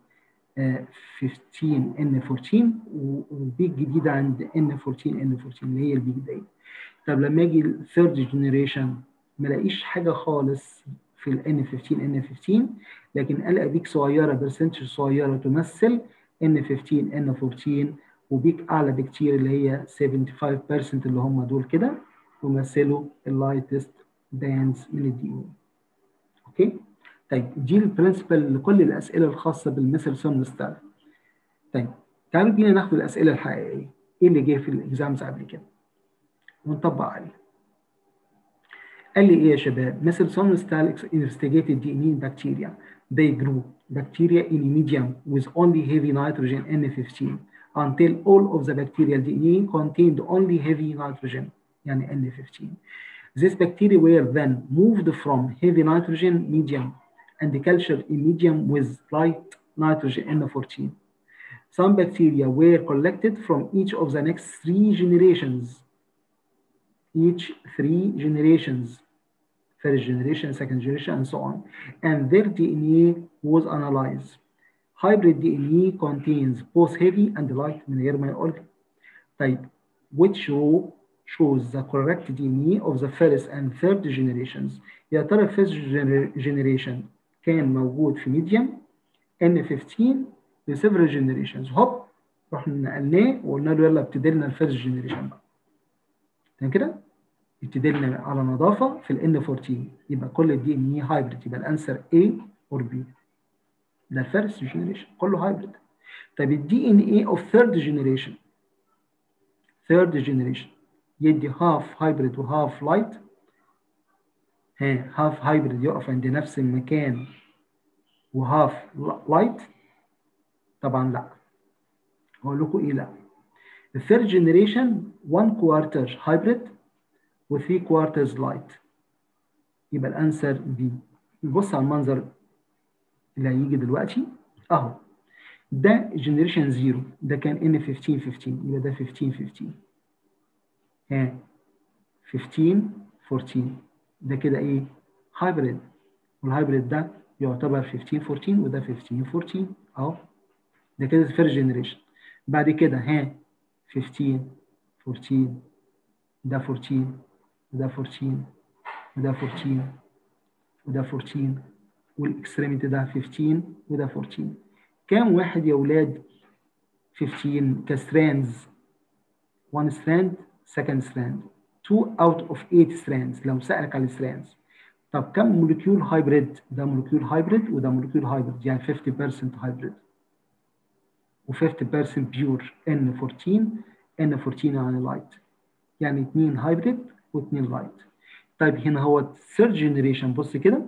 15 ان 14 وبيك جديده عند ان 14 ان 14 اللي هي البيك دي طب لما اجي الثيرد جنريشن ما الاقيش حاجه خالص في الان 15 ان 15 لكن الاقي بيك صغيره برسنتج صغيره تمثل ان 15 ان 14 وبيك اعلى بكتير اللي هي 75% اللي هم دول كده يمثلوا اللايتست باندز من الدي او اوكي طيب دي البرنسبل لكل الاسئله الخاصه بالمثل سون ستايل طيب تعالوا بينا ناخد الاسئله الحقيقيه ايه اللي جه في الاكزامز قبل كده ونطبق عليه قال لي ايه يا شباب مثل سون ستايل investigated DNA in bacteria they grew bacteria in a medium with only heavy nitrogen N15 until all of the bacterial DNA contained only heavy nitrogen يعني N15 These bacteria were then moved from heavy nitrogen medium and cultured in medium with light nitrogen N14. Some bacteria were collected from each of the next three generations. Each three generations, first generation, second generation, and so on. And their DNA was analyzed. Hybrid DNA contains both heavy and light من غير ما يقول طيب which row shows the correct DNA of the first and third generations يا ترى first generation كان موجود في ميديم N15 ل several generations هوب رحنا نقلناه وقلنا له يلا ابتدي لنا الفيرست جنريشن بقى تمام كده؟ ابتدي لنا على نظافه في ال N14 يبقى كل الدي ان اي هايبريد يبقى الانسر A اور B ده الفيرست جنريشن كله هايبريد طب الدي ان اي اوف ثيرد جنريشن ثيرد جنريشن يدي هاف هايبريد وهاف لايت ها هاف هايبريد يقف عند نفس المكان وهاف لايت طبعا لا هقول لكم ايه لا الثيرد جنريشن 1 كوارتر هايبريد و3 كوارترز لايت يبقى الانسر بي نبص على المنظر اللي هيجي دلوقتي اهو ده جنريشن 0 ده كان ان 15 15 يبقى ده 15 15 ها 15 14 ده كده ايه هايبريد والهايبريد ده يعتبر 15 14 وده 15 14 اهو ده كده الفيرست جنريشن بعد كده ها 15 14 ده 14 وده 14 وده 14 وده 14 والاكستريميتي ده 15 وده 14 كام واحد يا اولاد 15 كستراندز 1 ستراند second strand 2 out of 8 strands لو سألك على الستراندز طب كم مولكيول هايبريد ده مولكيول هايبريد وده مولكيول هايبريد يعني 50% هايبريد و50% بيور N14 N14 يعني لايت يعني 2 هايبريد و2 لايت طيب هنا هو third جنريشن بص كده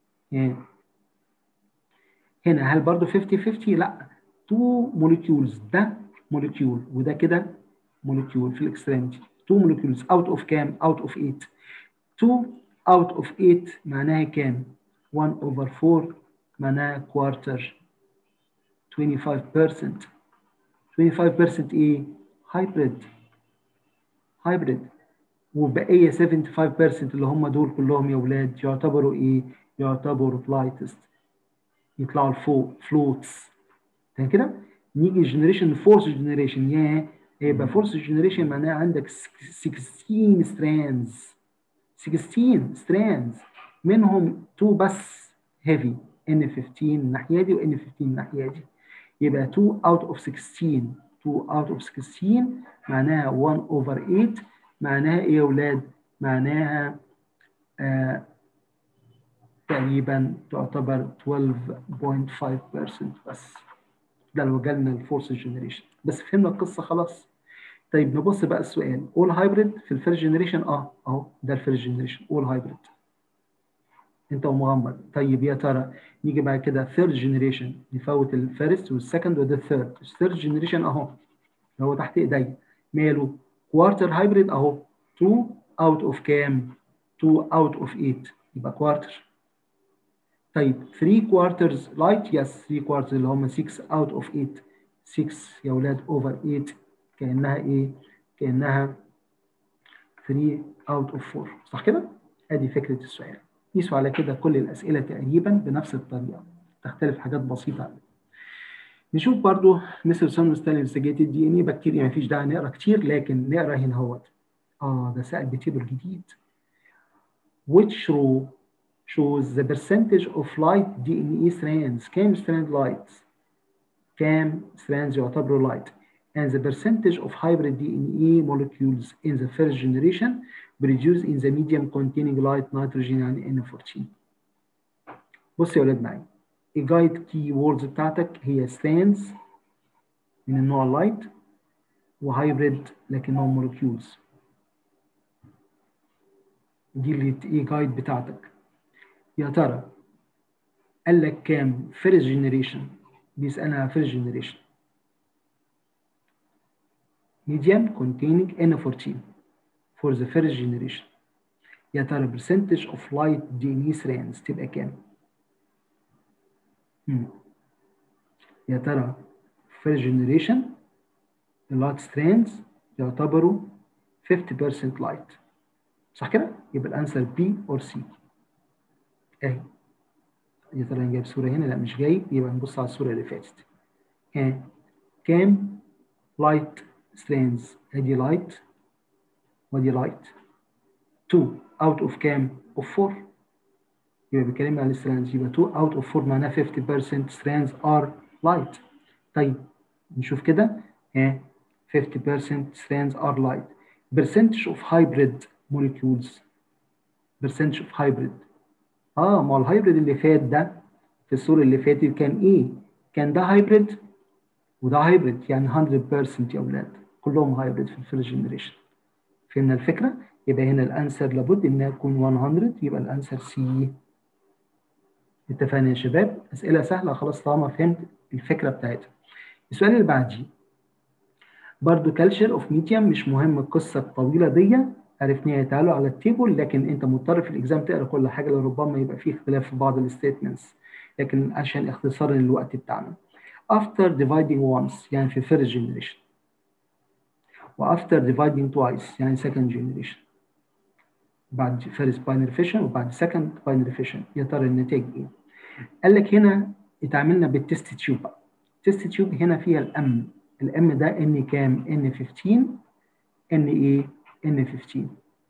هنا هل برضه 50 50 لا 2 مولكيولز ده مولكيول وده كده مولكيول في الاكستريمتي 2 مولكيولز اوت اوف كام اوت اوف 8 2 اوت اوف 8 معناها كام 1 اوفر 4 معناها كوارتر 25% 25% ايه هايبريد هايبريد وبقيه 75% اللي هم دول كلهم يا ولاد يعتبروا ايه يعتبروا فلايتست يطلعوا لفوق فلوتس تمام كده نيجي جنريشن فورس جنريشن يا يبقى فورس جنريشن معناها عندك 16 ستراندز 16 ستراندز منهم 2 بس هيفي ان 15 الناحيه دي وان 15 الناحيه دي يبقى 2 اوت اوف 16 2 اوت اوف 16 معناها 1 اوفر 8 معناها ايه يا اولاد؟ معناها آه تقريبا تعتبر 12.5% بس ده لو جالنا الفورس جنريشن بس فهمنا القصه خلاص طيب نبص بقى السؤال اول هايبريد في الفيرست جنريشن اه اهو ده الفيرست جنريشن اول هايبريد انت ومغمض طيب يا ترى نيجي بعد كده ثيرد جنريشن نفوت الفيرست والسكند وده الثيرد الثيرد جنريشن اهو هو تحت ايديا ماله كوارتر هايبريد اهو 2 اوت اوف كام 2 اوت اوف 8 يبقى كوارتر طيب 3 كوارترز لايت يس 3 كوارترز اللي هم 6 اوت اوف 8 6 يا اولاد اوفر 8 كانها ايه كانها 3 اوت اوف 4 صح كده ادي فكره السؤال قيسوا على كده كل الاسئله تقريبا بنفس الطريقه تختلف حاجات بسيطه نشوف برضو مثل سون ستانلي انفستيجيتد دي ان اي بكتيريا ما فيش داعي نقرا كتير لكن نقرا هنا اهوت اه ده سائل بتيبل جديد which row shows the percentage of light DNA strands كام strand light كام strands يعتبروا light and the percentage of hybrid DNA molecules in the first generation produced in the medium containing light nitrogen يعني N14 بص يا ولاد معايا الجايد كي ووردز بتاعتك هي strands من النوع اللايت وهايبريد لكنهم مولكيولز دي اللي ايه جايد بتاعتك يا ترى قال لك كام فيرست جنريشن بيسألها فيرست جنريشن medium containing N14 for the first generation يا ترى percentage of light DNA strands تبقى كام؟ مم. يا ترى first generation اللايت strands يعتبروا 50% light صح كده؟ يبقى الانسر B or C اهي يا ترى انا جايب صوره هنا لا مش جايب يبقى نبص على الصوره اللي فاتت ها كام لايت strands ادي لايت ودي لايت 2 out of كام of 4 يبقى بيتكلم عن الستراندز يبقى 2 out of 4 معناها 50% strands are light طيب نشوف كده ها 50% strands are light percentage of hybrid molecules percentage of hybrid اه ما الهايبريد اللي فات ده في الصوره اللي فاتت كان ايه؟ كان ده هايبريد وده هايبريد يعني 100% يا اولاد كلهم هايبريد في الفيرست جنريشن فهمنا الفكره؟ يبقى هنا الانسر لابد انها تكون 100 يبقى الانسر سي اتفقنا يا شباب اسئله سهله خلاص طالما فهمت الفكره بتاعتها السؤال اللي بعديه برضو كالشر اوف ميديم مش مهم القصه الطويله دي عرفناها تعالوا على التيبل لكن انت مضطر في الاكزام تقرا كل حاجه لربما يبقى فيه اختلاف في بعض الستيتمنتس لكن عشان اختصارا للوقت بتاعنا after dividing once يعني في first generation و after dividing twice يعني second generation بعد first binary fission وبعد second binary fission يا ترى النتائج ايه؟ قال لك هنا اتعاملنا بالتست تيوب بقى التست تيوب هنا فيها الام الام ده ان كام؟ ان 15 ان ايه؟ ان 15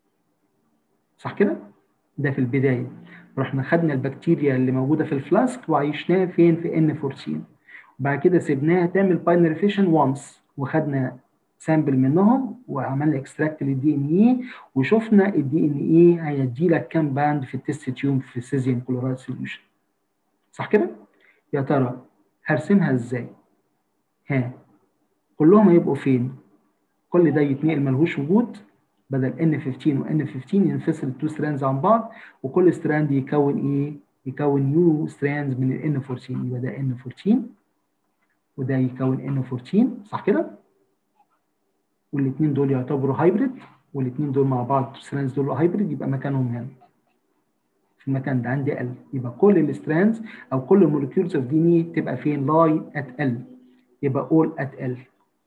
صح كده؟ ده في البدايه رحنا خدنا البكتيريا اللي موجوده في الفلاسك وعيشناها فين؟ في ان 14 وبعد كده سيبناها تعمل باينري فيشن وانس وخدنا سامبل منهم وعملنا اكستراكت للدي ان اي وشفنا الدي ان اي هيدي لك كام باند في التست تيوب في السيزيوم كلورايد سوليوشن صح كده؟ يا ترى هرسمها ازاي؟ ها كلهم هيبقوا فين؟ كل ده يتنقل ملهوش وجود بدل ان 15 وان 15 ينفصل التو ستراندز عن بعض وكل ستراند يكون ايه؟ يكون نيو ستراندز من الان 14 يبقى ده ان 14 وده يكون ان 14 صح كده؟ والاثنين دول يعتبروا هايبريد والاثنين دول مع بعض الستراندز دول هايبريد يبقى مكانهم هنا في المكان ده عندي ال يبقى كل الستراندز او كل المولكيولز اوف دي ان تبقى فين؟ لاي ات ال يبقى all at ال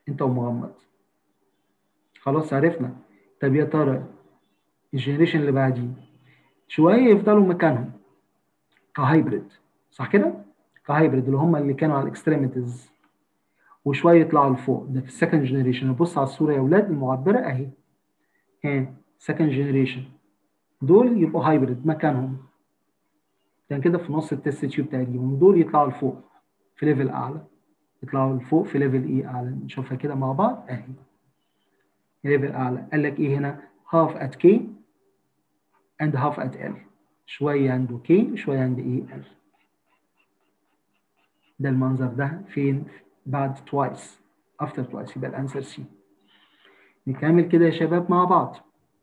انت ومغمض خلاص عرفنا طب يا ترى الجنريشن اللي بعديه شويه يفضلوا مكانهم كهايبريد صح كده كهايبريد اللي هم اللي كانوا على الاكستريميتيز وشويه يطلعوا لفوق ده في السكند جنريشن نبص على الصوره يا اولاد المعبره اهي ها سكند جنريشن دول يبقوا هايبريد مكانهم كان كده في نص التست تيوب تقريبا دول يطلعوا لفوق في ليفل اعلى يطلعوا لفوق في ليفل ايه اعلى نشوفها كده مع بعض اهي ليفل اعلى قال لك ايه هنا half at k and half at l شويه عنده k شويه عند ايه l ده المنظر ده فين بعد twice after twice يبقى الانسر سي نكمل كده يا شباب مع بعض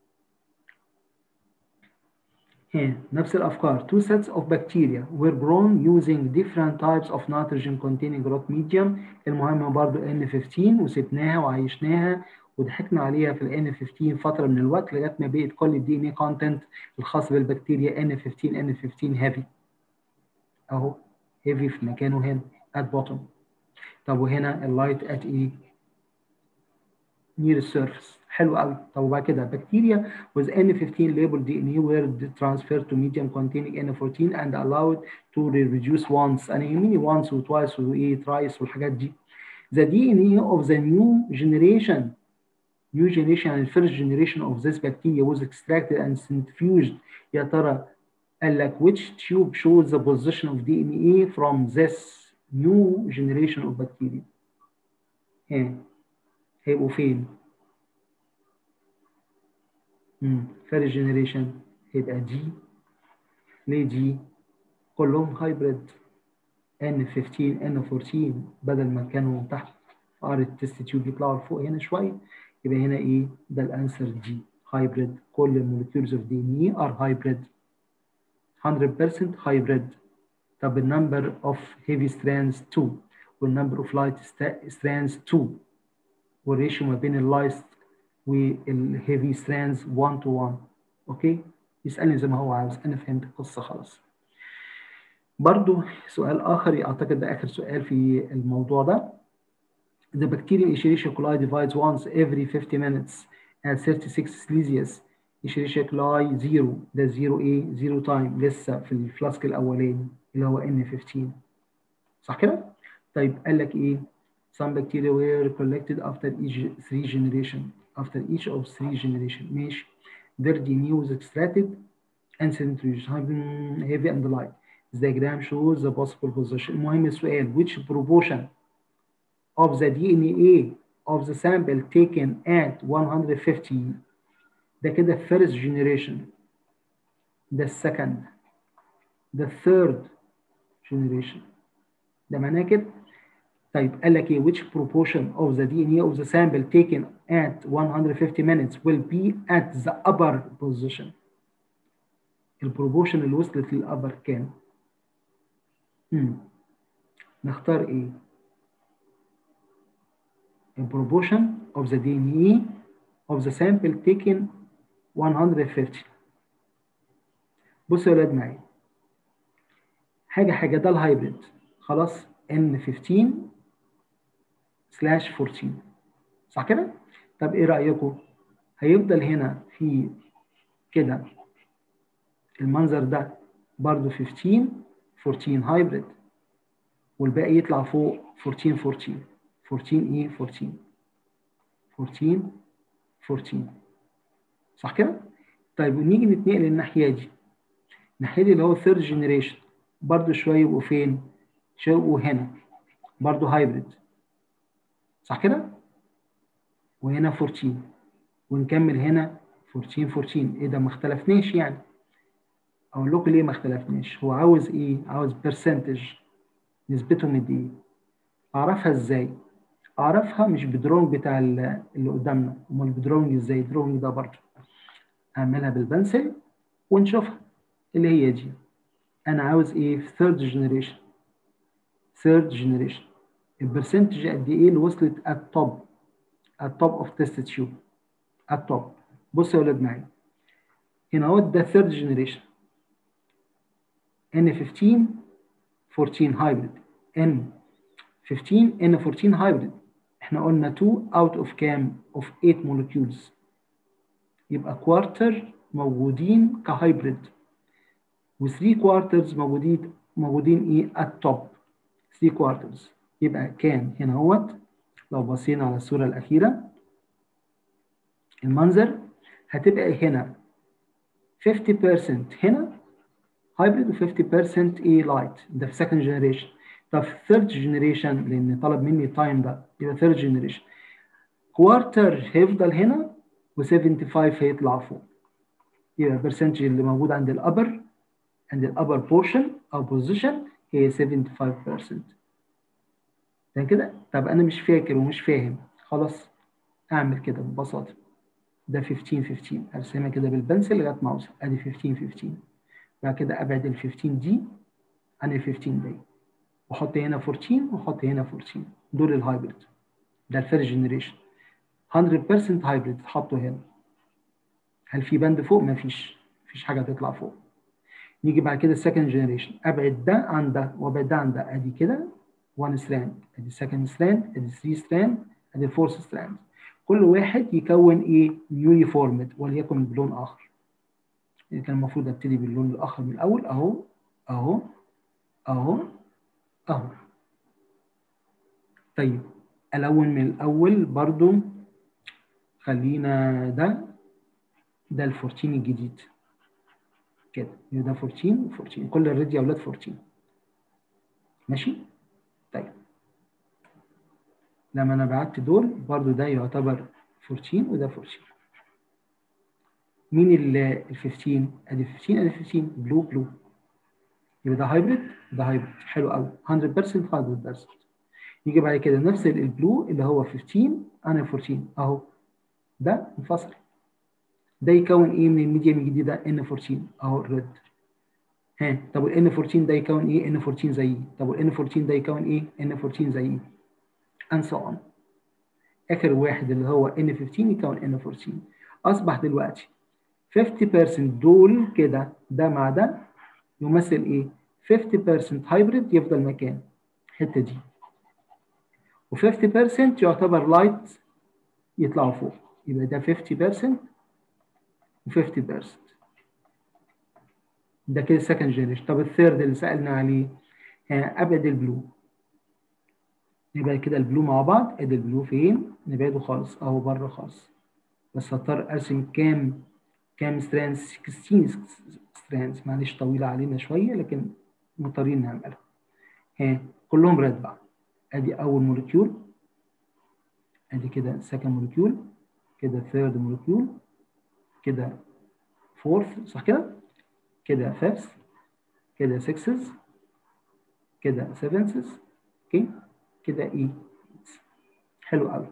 هنا نفس الافكار two sets of bacteria were grown using different types of nitrogen containing growth medium المهم برضو N15 وسبناها وعيشناها وضحكنا عليها في ال N15 فتره من الوقت لغايه ما بقت كل الدي ان اي كونتنت الخاص بالبكتيريا N15 N15 heavy اهو heavy في مكانه هنا at bottom طب وهنا اللايت at ايه؟ near surface حلو قوي طب وبعد كده بكتيريا with N15 labeled DNA were transferred to medium containing N14 and allowed to reproduce once انا يهمني once و twice وايه thrice والحاجات دي the DNA of the new generation new generation and first generation of this bacteria was extracted and centrifuged يا ترى قال لك which tube shows the position of DNA from this new generation of bacteria ها هيبقوا فين؟ امم first generation هيبقى دي ليه دي؟ كلهم هايبريد N15 N14 بدل ما كانوا تحت ار التست تيوب يطلعوا لفوق هنا شويه يبقى هنا ايه؟ ده الانسر دي هايبريد كل المولكيولز اوف دي ان اي ار هايبريد 100% هايبريد طب النمبر اوف هيفي ستراندز 2 والنمبر اوف لايت ستراندز 2 والريشيو ما بين اللايت والهيفي ستراندز 1 تو 1 اوكي يسالني زي ما هو عاوز انا فهمت القصه خلاص برضو سؤال اخر اعتقد ده اخر سؤال في الموضوع ده The bacterial Escherichia coli divides once every 50 minutes at 36 Celsius. Escherichia coli 0 ده 0 ايه 0 تايم لسه في الفلاسك الاولاني اللي هو N15 صح كده؟ طيب قال لك ايه؟ Some bacteria were collected after each three generation after each of three generation ماشي their DNA was extracted and centrifuged heavy and light. The diagram shows the possible position. المهم السؤال which proportion of the DNA of the sample taken at 150 ده كده first generation ده second the third generation ده معناه كده طيب قال لك ايه which proportion of the DNA of the sample taken at 150 minutes will be at the upper position البروبورشن اللي وصلت للأبر كام؟ مم. نختار ايه؟ the proportion of the DNA of the sample taken 150 بصوا يا ولاد معايا حاجة حاجة ده الهايبريد خلاص N15 سلاش 14 صح كده؟ طب ايه رأيكم؟ هيفضل هنا في كده المنظر ده برضو 15 14 هايبريد والباقي يطلع فوق 14 14 14 ايه 14 14 14 صح كده؟ طيب ونيجي نتنقل الناحية دي الناحية دي اللي هو ثيرد جنريشن برضو شوية يبقوا فين؟ شوية يبقوا هنا برضو هايبريد صح كده؟ وهنا 14 ونكمل هنا 14 14 ايه ده ما اختلفناش يعني اقول لكم ليه ما اختلفناش هو عاوز ايه عاوز برسنتج نسبتهم قد ايه اعرفها ازاي اعرفها مش بدرونج بتاع اللي قدامنا امال بدرونج ازاي الدرونج ده برضه اعملها بالبنسل ونشوفها اللي هي دي انا عاوز ايه في ثيرد جنريشن ثيرد جنريشن البرسنتج قد ايه اللي وصلت at top at top of test tube at top بصوا يا ولاد معايا هنا اهو ده ثيرد جنريشن N15 14 هايبريد N15 N14 هايبريد احنا احنا قلنا 2 out of كام of 8 molecules يبقى كوارتر موجودين كهايبريد و3 كوارترز موجودين موجودين ايه at top 3 كوارترز يبقى كان هنا اهوت لو بصينا على الصوره الاخيره المنظر هتبقى هنا 50% هنا هايبريد و 50% ايه لايت ده في سكند جنريشن طب في ثيرد جنريشن لان طلب مني التايم ده يبقى ثيرد جنريشن كوارتر هيفضل هنا و75 هيطلع فوق يبقى البرسنتج اللي موجود عند الابر عند الابر بورشن او بوزيشن هي 75% ده كده طب انا مش فاكر ومش فاهم خلاص اعمل كده ببساطه ده 15 15 ارسمها كده بالبنسل لغايه ما اوصل ادي 15 15 بعد كده ابعد ال 15 دي عن ال 15 دي واحط هنا 14 واحط هنا 14 دول الهايبريد ده الفيرست جنريشن 100% هايبريد اتحطوا هنا هل في بند فوق؟ مفيش مفيش حاجه تطلع فوق نيجي بعد كده السكند جنريشن ابعد ده عن ده وابعد ده عن ده ادي كده 1 ستراند ادي سكند ستراند ادي 3 ستراند ادي 4 ستراند كل واحد يكون ايه يونيفورمد وليكن بلون اخر يعني كان المفروض ابتدي باللون الاخر من الاول اهو اهو اهو اهو طيب الون من الاول برضو خلينا ده ده ال 14 الجديد كده ده 14 14 كل الريد يا اولاد 14 ماشي طيب لما انا بعت دول برضو ده يعتبر 14 وده 14 مين ال 15 ادي 15 ادي 15 بلو بلو يبقى ده هايبريد ده هايبريد حلو قوي 100% 100% يجي بعد كده نفس البلو اللي هو 15 انا 14 اهو ده انفصل ده يكون ايه من الميديم الجديد ده ان 14 اهو الريد ها طب الان 14 ده يكون ايه ان 14 زيه طب الان 14 ده يكون ايه ان 14 زيه and so on اخر واحد اللي هو ان 15 يكون ان 14 اصبح دلوقتي 50% دول كده ده مع ده يمثل ايه 50% هايبريد يفضل مكان الحته دي و50% يعتبر لايت يطلعوا فوق يبقى ده 50% و50% ده كده سكند جنريشن طب الثيرد اللي سالنا عليه ابعد البلو يبقى كده البلو مع بعض ادي البلو فين نبعده خالص اهو بره خالص بس هضطر ارسم كام كام ستراندز 16 ستراندز معلش طويله علينا شويه لكن مضطرين نعملها ها كلهم ريد بقى ادي اول مولكيول ادي كده سكند مولكيول كده ثيرد مولكيول كده فورث صح كده كده فيفث كده سكسز كده سيفنثز اوكي كده ايه حلو قوي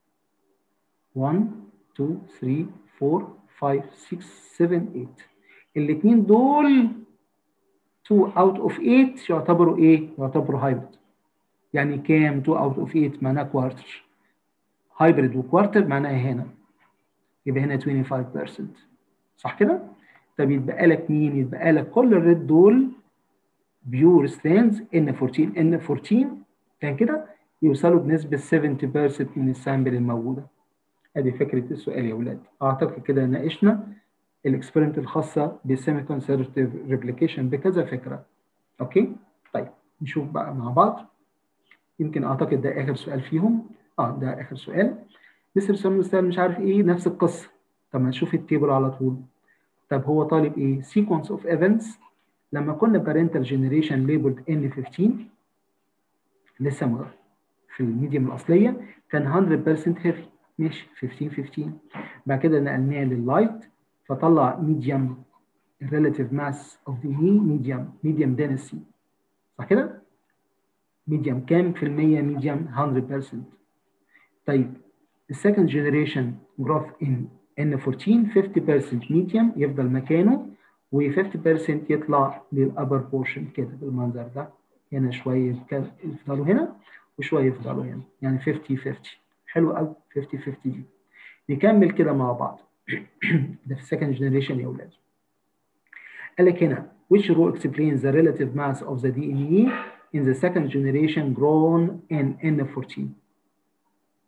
1 2 3 4 5 6 7 8 الاثنين دول 2 اوت اوف 8 يعتبروا ايه يعتبروا هايبريد يعني كام 2 اوت اوف 8 معناها كوارتر هايبريد وكوارتر معناها هنا يبقى هنا 25% صح كده طب يتبقى لك مين يتبقى لك كل الريد دول بيور ستاندز ان 14 ان 14 كان كده يوصلوا بنسبة 70% من السامبل الموجودة. ادي فكرة السؤال يا ولاد. اعتقد كده ناقشنا الاكسبيرمنت الخاصة بالسيمي كونسرفتيف ريبليكيشن بكذا فكرة. اوكي؟ طيب نشوف بقى مع بعض. يمكن اعتقد ده اخر سؤال فيهم. اه ده اخر سؤال. مستر سامي مش عارف ايه نفس القصة. طب ما نشوف التيبل على طول. طب هو طالب ايه؟ sequence of events لما كنا parental generation labeled N15 لسه في الميديم الاصليه كان 100% هيفي ماشي 15 15 بعد كده نقلناه لللايت فطلع ميديم relative mass of the knee medium medium density صح كده؟ ميديم كام في المية ميديم 100% طيب السكند جنريشن جروث ان ان 14 50% ميديم يفضل مكانه و50% يطلع للابر بورشن كده بالمنظر ده هنا شويه يفضلوا هنا وشويه يفضلوا هنا يعني 50 50 حلو قوي 50 50 دي نكمل كده مع بعض ده في السكند جنريشن يا اولاد قال لك هنا which row explains the relative mass of the DNA in the second generation grown in N14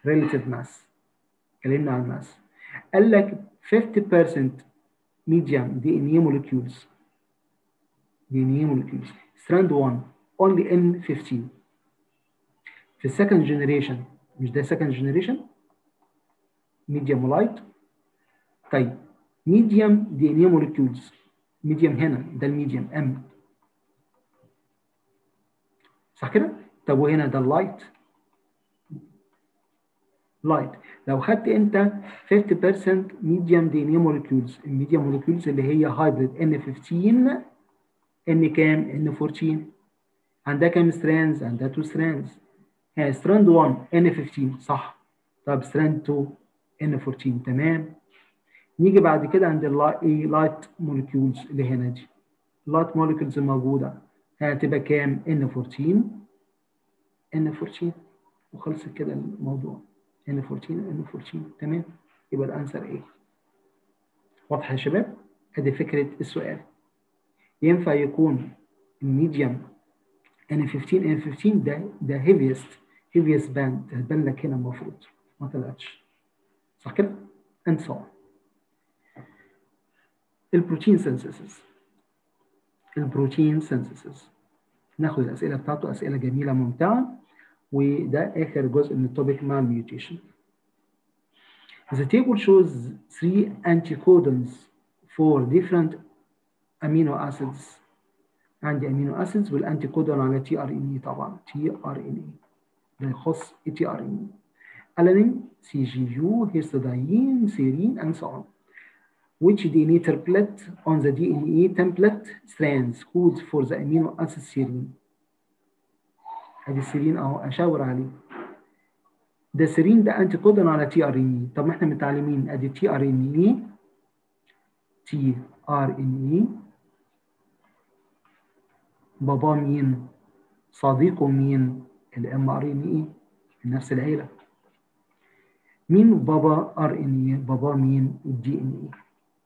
relative mass اتكلمنا عن الماس قال لك 50% medium DNA molecules DNA molecules strand 1 only N15 في السكند جنريشن مش ده سكند جنريشن medium light طيب medium DNA molecules medium هنا ده الميديوم M صح كده؟ طب وهنا ده اللايت لايت لو خدت انت 50% medium DNA molecules الميديوم molecules اللي هي هايبريد N15 N كام؟ N14 عندها كام ستراندز؟ عندها 2 ستراندز ها ستراند 1 N15 صح طب ستراند 2 N14 تمام نيجي بعد كده عند اللايت مولكيولز اللي هنا دي اللايت مولكيولز الموجوده هتبقى كام N14 N14 وخلصت كده الموضوع N14 N14 تمام يبقى الانسر ايه واضح يا شباب ادي فكره السؤال ينفع يكون الميديم N15 N15 ده ده هيفيست هيفيست باند هتبان لك هنا المفروض ما طلعتش صح كده and so on البروتين سينثيسيس البروتين سينثيسيس ناخد الاسئله بتاعته اسئله جميله ممتعه وده اخر جزء من التوبيك مع الميوتيشن The table shows three anticodons for different amino acids عندي amino acids والانتيكودون على تي ار ان اي طبعا تي ار ان اي ده يخص تي ار ان اي alanine سي جي يو هيستidine سيرين and so on which DNA triplet on the DNA template strands codes for the amino acid serine. ادي السيرين اهو اشاور عليه. ده سيرين ده انتي كودون على تي ار ان اي، طب ما احنا متعلمين ادي تي ار ان اي تي ار ان اي بابا مين؟ صديقه مين؟ الام ار ان اي من نفس العيله. مين بابا ار ان اي؟ بابا مين؟ الدي ان اي.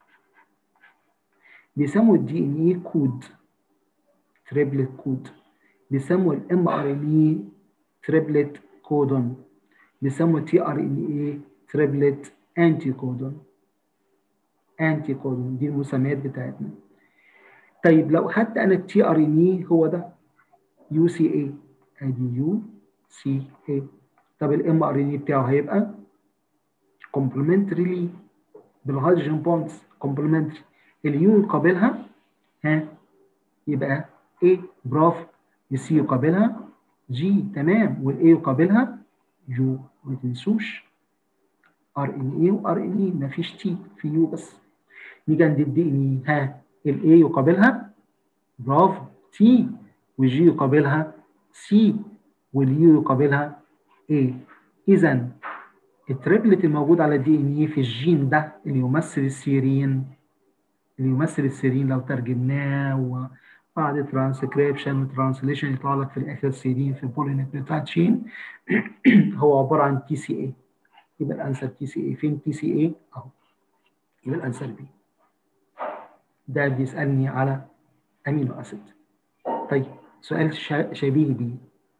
بيسموا الدي ان اي كود تريبلت كود بيسموا الام ار ان اي تريبلت كودون بيسموا التي ار ان اي تريبلت انتي كودون انتي كودون دي المسميات بتاعتنا طيب لو خدت انا التي ار ان اي هو ده يو سي اي ادي يو سي اي طب الام ار ان اي بتاعه هيبقى كومبلمنتري بالهيدروجين بوندز كومبلمنتري اليو يقابلها ها يبقى ايه برافو السي يقابلها جي تمام والاي يقابلها يو ما تنسوش ار ان اي وار ان اي ما فيش تي في يو بس نيجي عند الدي ان اي ها الاي يقابلها برافو تي والجي يقابلها سي واليو يقابلها اي اذا التريبلت الموجود على الدي ان اي في الجين ده اللي يمثل السيرين اللي يمثل السيرين لو ترجمناه وبعد ترانسكريبشن وترانسليشن يطلع لك في الاخر سيرين في بولينيكليوتايد شين هو عباره عن تي سي اي يبقى الانسر تي سي اي فين تي سي اي اهو يبقى الانسر بي ده بيسالني على امينو اسيد طيب سؤال شبيه بيه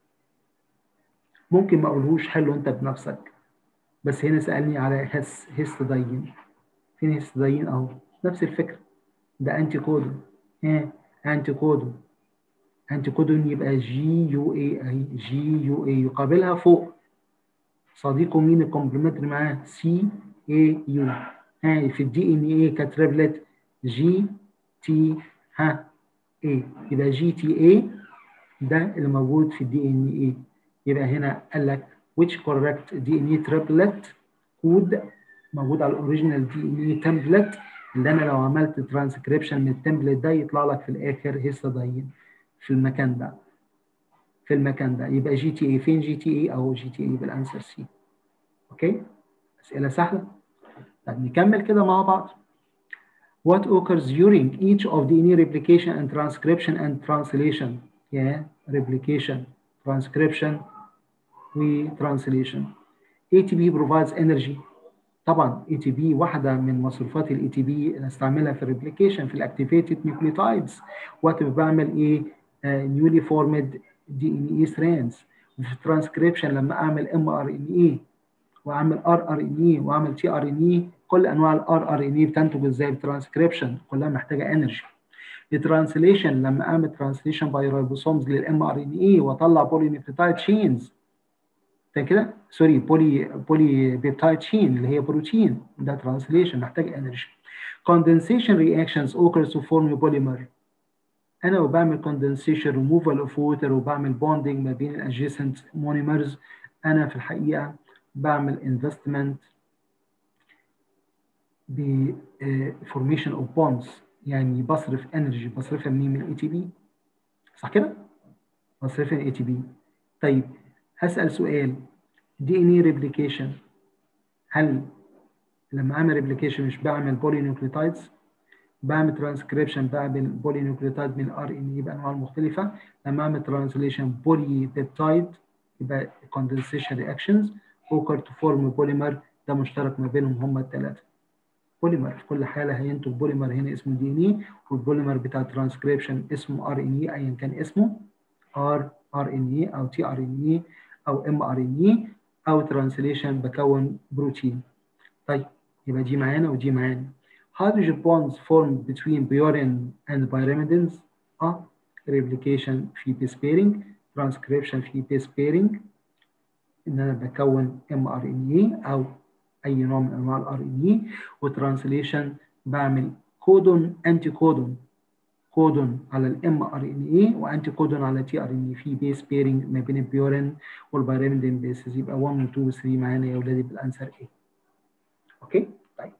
ممكن ما اقولهوش حله انت بنفسك بس هنا سالني على هس هيستداين فين هيستداين اهو نفس الفكره ده انتي كودون ها انتي كودون انتي كودون يبقى جي يو اي اهي جي يو اي يقابلها فوق صديقه مين الكومبلمنتري معاه سي اي يو ها في الدي ان اي كتريبلت جي تي ها اي يبقى جي تي اي ده اللي موجود في الدي ان اي يبقى هنا قال لك which correct DNA triplet كود موجود على الاوريجينال دي ان اي تمبلت اللي انا لو عملت ترانسكريبشن من التمبلت ده يطلع لك في الاخر هيستادين في المكان ده في المكان ده يبقى جي تي اي فين جي تي اي اهو جي تي اي بالانسر سي اوكي اسئله سهله طب نكمل كده مع بعض What occurs during each of DNA replication and transcription and translation? Yeah, replication, transcription, وtranslation. ATP provides energy. طبعا ATP واحدة من مصروفات ال ATP نستعملها في الريبليكيشن في الاكتيفيتد نيوكليوتايدز وقت ما بعمل ايه نيولي فورمد دي ان اي ستراندز وفي الترانسكريبشن لما اعمل ام ار ان اي واعمل ار ار ان اي واعمل تي ار ان اي كل انواع الار ار ان اي بتنتج ازاي بترانسكريبشن كلها محتاجه انرجي الترانسليشن لما اعمل ترانسليشن باي رايبوسومز للام ار ان اي واطلع بولي نيوكليوتايد تشينز ده كده سوري بولي بولي بيبتايد تشين اللي هي بروتين ده ترانسليشن محتاج انرجي condensation reactions occurs to form polymer انا وبعمل condensation removal of water وبعمل bonding ما بين adjacent monomers انا في الحقيقه بعمل investment ب formation of bonds يعني بصرف انرجي بصرفها منين من اي تي بي صح كده بصرفها من اي تي بي طيب هسال سؤال دي ان اي ريبليكيشن هل لما اعمل ريبليكيشن مش بعمل بولي نيوكليوتايدز بعمل ترانسكريبشن بعمل بولي نيوكليوتايد من الار ان اي بانواع مختلفه لما اعمل ترانسليشن بولي بيبتايد يبقى كوندنسيشن رياكشنز اوكر تو فورم بوليمر ده مشترك ما بينهم هم الثلاثه بوليمر في كل حاله هينتج بوليمر هنا اسمه دي ان اي والبوليمر بتاع الترانسكريبشن اسمه ار ان اي ايا كان اسمه ار ار ان اي او تي ار ان اي او ام ار ان اي او ترانسليشن بكون بروتين طيب يبقى دي معانا ودي معانا hydrogen bonds formed between purine and pyrimidines اه replication في base pairing transcription في base pairing ان انا بكون ام ار ان اي او اي نوع من انواع الار ان اي وترانسليشن بعمل كودون انتي كودون كودون على الام ار ان اي وانتي كودون على تي ار ان اي في بيس بيرنج ما بين البيورين والبيراميدين بيسز يبقى 1 و 2 و 3 معانا يا اولادي بالانسر ايه اوكي طيب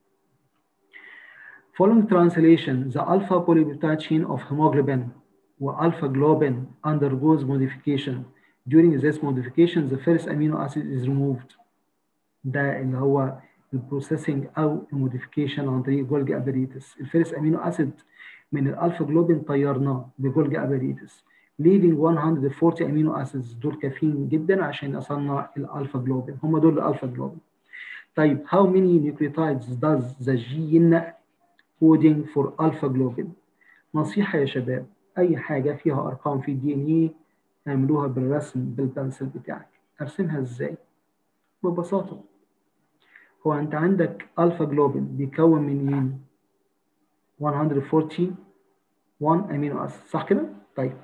Following translation, the alpha polypeptide chain of hemoglobin والpha globin undergoes modification. During this modification, the first amino acid is removed. ده اللي هو البروسيسنج او الموديفيكيشن عن طريق جولجي اباريتس. الفيرست امينو اسيد من الالفا جلوبين طيرناه بجولجي اباريتس. leaving 140 امينو اسيدز دول كافيين جدا عشان اصنع الالفا جلوبين. هم دول الالفا جلوبين. طيب how many nucleotides does the gene coding for alpha globin نصيحة يا شباب أي حاجة فيها أرقام في الدي إن إيه اعملوها بالرسم بالبنسل بتاعك أرسمها إزاي؟ ببساطة هو أنت عندك ألفا جلوبين بيكون من مين؟ 141 أمينو أسيد صح كده؟ طيب